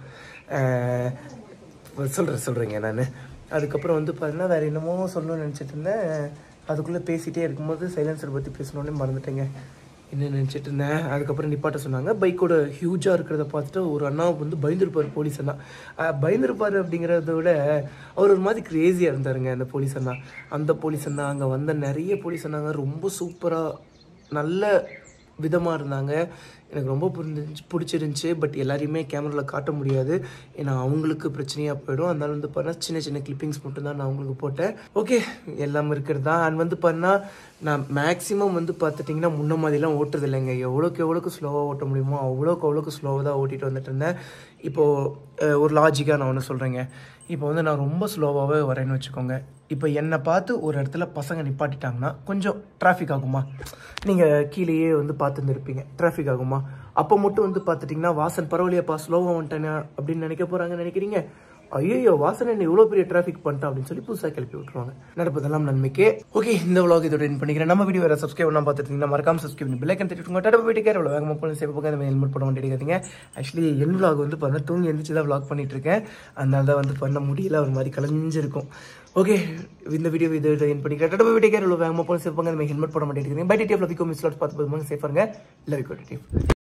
சொல்கிறேன் சொல்கிறேங்க நான் அதுக்கப்புறம் வந்து பார்த்தீங்கன்னா வேறு என்னமோ சொல்லணும்னு நினச்சிட்டு இருந்தேன் அதுக்குள்ளே பேசிகிட்டே இருக்கும்போது சைலன்சர் பற்றி பேசணுன்னே மறந்துட்டேங்க என்ன நினச்சிட்டு இருந்தேன் அதுக்கப்புறம் நிப்பாட்ட சொன்னாங்க பைக்கோட ஹியூஜாக இருக்கிறத பார்த்துட்டு ஒரு அண்ணா வந்து பயந்துருப்பார் போலீஸ் அண்ணா அஹ் பயந்துருப்பார் அப்படிங்கிறத விட அவர் ஒரு மாதிரி கிரேசியாக இருந்தாருங்க அந்த போலீஸ் அண்ணா அந்த போலீஸ் அண்ணா அங்கே வந்த நிறைய போலீஸ் அண்ணாங்க ரொம்ப சூப்பராக நல்ல விதமாக இருந்தாங்க எனக்கு ரொம்ப புரிஞ்சிருந்துச்சு பிடிச்சிருந்துச்சி பட் எல்லாரையுமே கேமராவில் காட்ட முடியாது ஏன்னா அவங்களுக்கு பிரச்சனையாக போயிடும் அதனால வந்து பண்ணால் சின்ன சின்ன கிளிப்பிங்ஸ் மட்டும் தான் நான் அவங்களுக்கு போட்டேன் ஓகே எல்லாம் இருக்கிறது தான் அண்ட் வந்து பண்ணால் நான் மேக்ஸிமம் வந்து பார்த்துட்டிங்கன்னா முன்ன மாதிரிலாம் ஓட்டுறது இல்லைங்க எவ்வளோக்கு எவ்வளோக்கு ஸ்லோவாக ஓட்ட முடியுமோ அவ்வளோக்கு அவ்வளோக்கு ஸ்லோவாக தான் ஓட்டிகிட்டு வந்துட்டு இருந்தேன் இப்போது ஒரு லாஜிக்காக நான் ஒன்று சொல்கிறேங்க இப்போ வந்து நான் ரொம்ப ஸ்லோவாகவே வரேன்னு வச்சுக்கோங்க இப்போ என்னை பார்த்து ஒரு இடத்துல பசங்க நிப்பாட்டிட்டாங்கன்னா கொஞ்சம் டிராஃபிக் ஆகுமா நீங்கள் கீழேயே வந்து பார்த்துருந்துருப்பீங்க டிராஃபிக் ஆகுமா அப்போ மட்டும் வந்து பார்த்துட்டிங்கன்னா வாசன் பரவாயில்லையாப்பா ஸ்லோவாக வந்துட்டேனே அப்படின்னு நினைக்க போகிறாங்கன்னு நினைக்கிறீங்க ஐயோ வாசன் என்ன இவ்வளோ பெரிய டிராஃபிக் பண்ணிட்டான் அப்படின்னு சொல்லி புதுசாக கிளப்பி விட்டுருவாங்க நடப்பதெல்லாம் நன்மைக்கே ஓகே இந்த vlog இதோட என் பண்ணிக்கிறேன் நம்ம வீடியோ வேறு சப்ஸ்கிரைப் பண்ணால் பார்த்துருந்தீங்கன்னா மறக்காம சப்ஸ்கிரைப் பண்ணி பிள்ளைக்கன் தெரிவிட்டுங்க டடை போயிட்டு கேர் எவ்வளோ வேகமாக போகணும் சேஃப் பக்கம் ஹெல்மெட் போட மாட்டேங்கிறீங்க ஆக்சுவலி என் vlog வந்து பண்ண தூங்கி எழுந்திரிச்சு தான் vlog பண்ணிட்டு இருக்கேன் அதனால தான் வந்து பண்ண முடியல ஒரு மாதிரி கலைஞ்சிருக்கும் ஓகே இந்த வீடியோ இதோட என் பண்ணிக்கிறேன் டடை போயிட்டு கேர் எவ்வளோ வேகமாக போகணும் சேஃப் பக்கம் ஹெல்மெட் போட மாட்டேங்கிறீங்க பை டிடிஎஃப் லவிக்கோ மிஸ் பார்த்து போதுமாங்க சேஃபாக இருங்க லவிக்கோ டிடிஎஃப்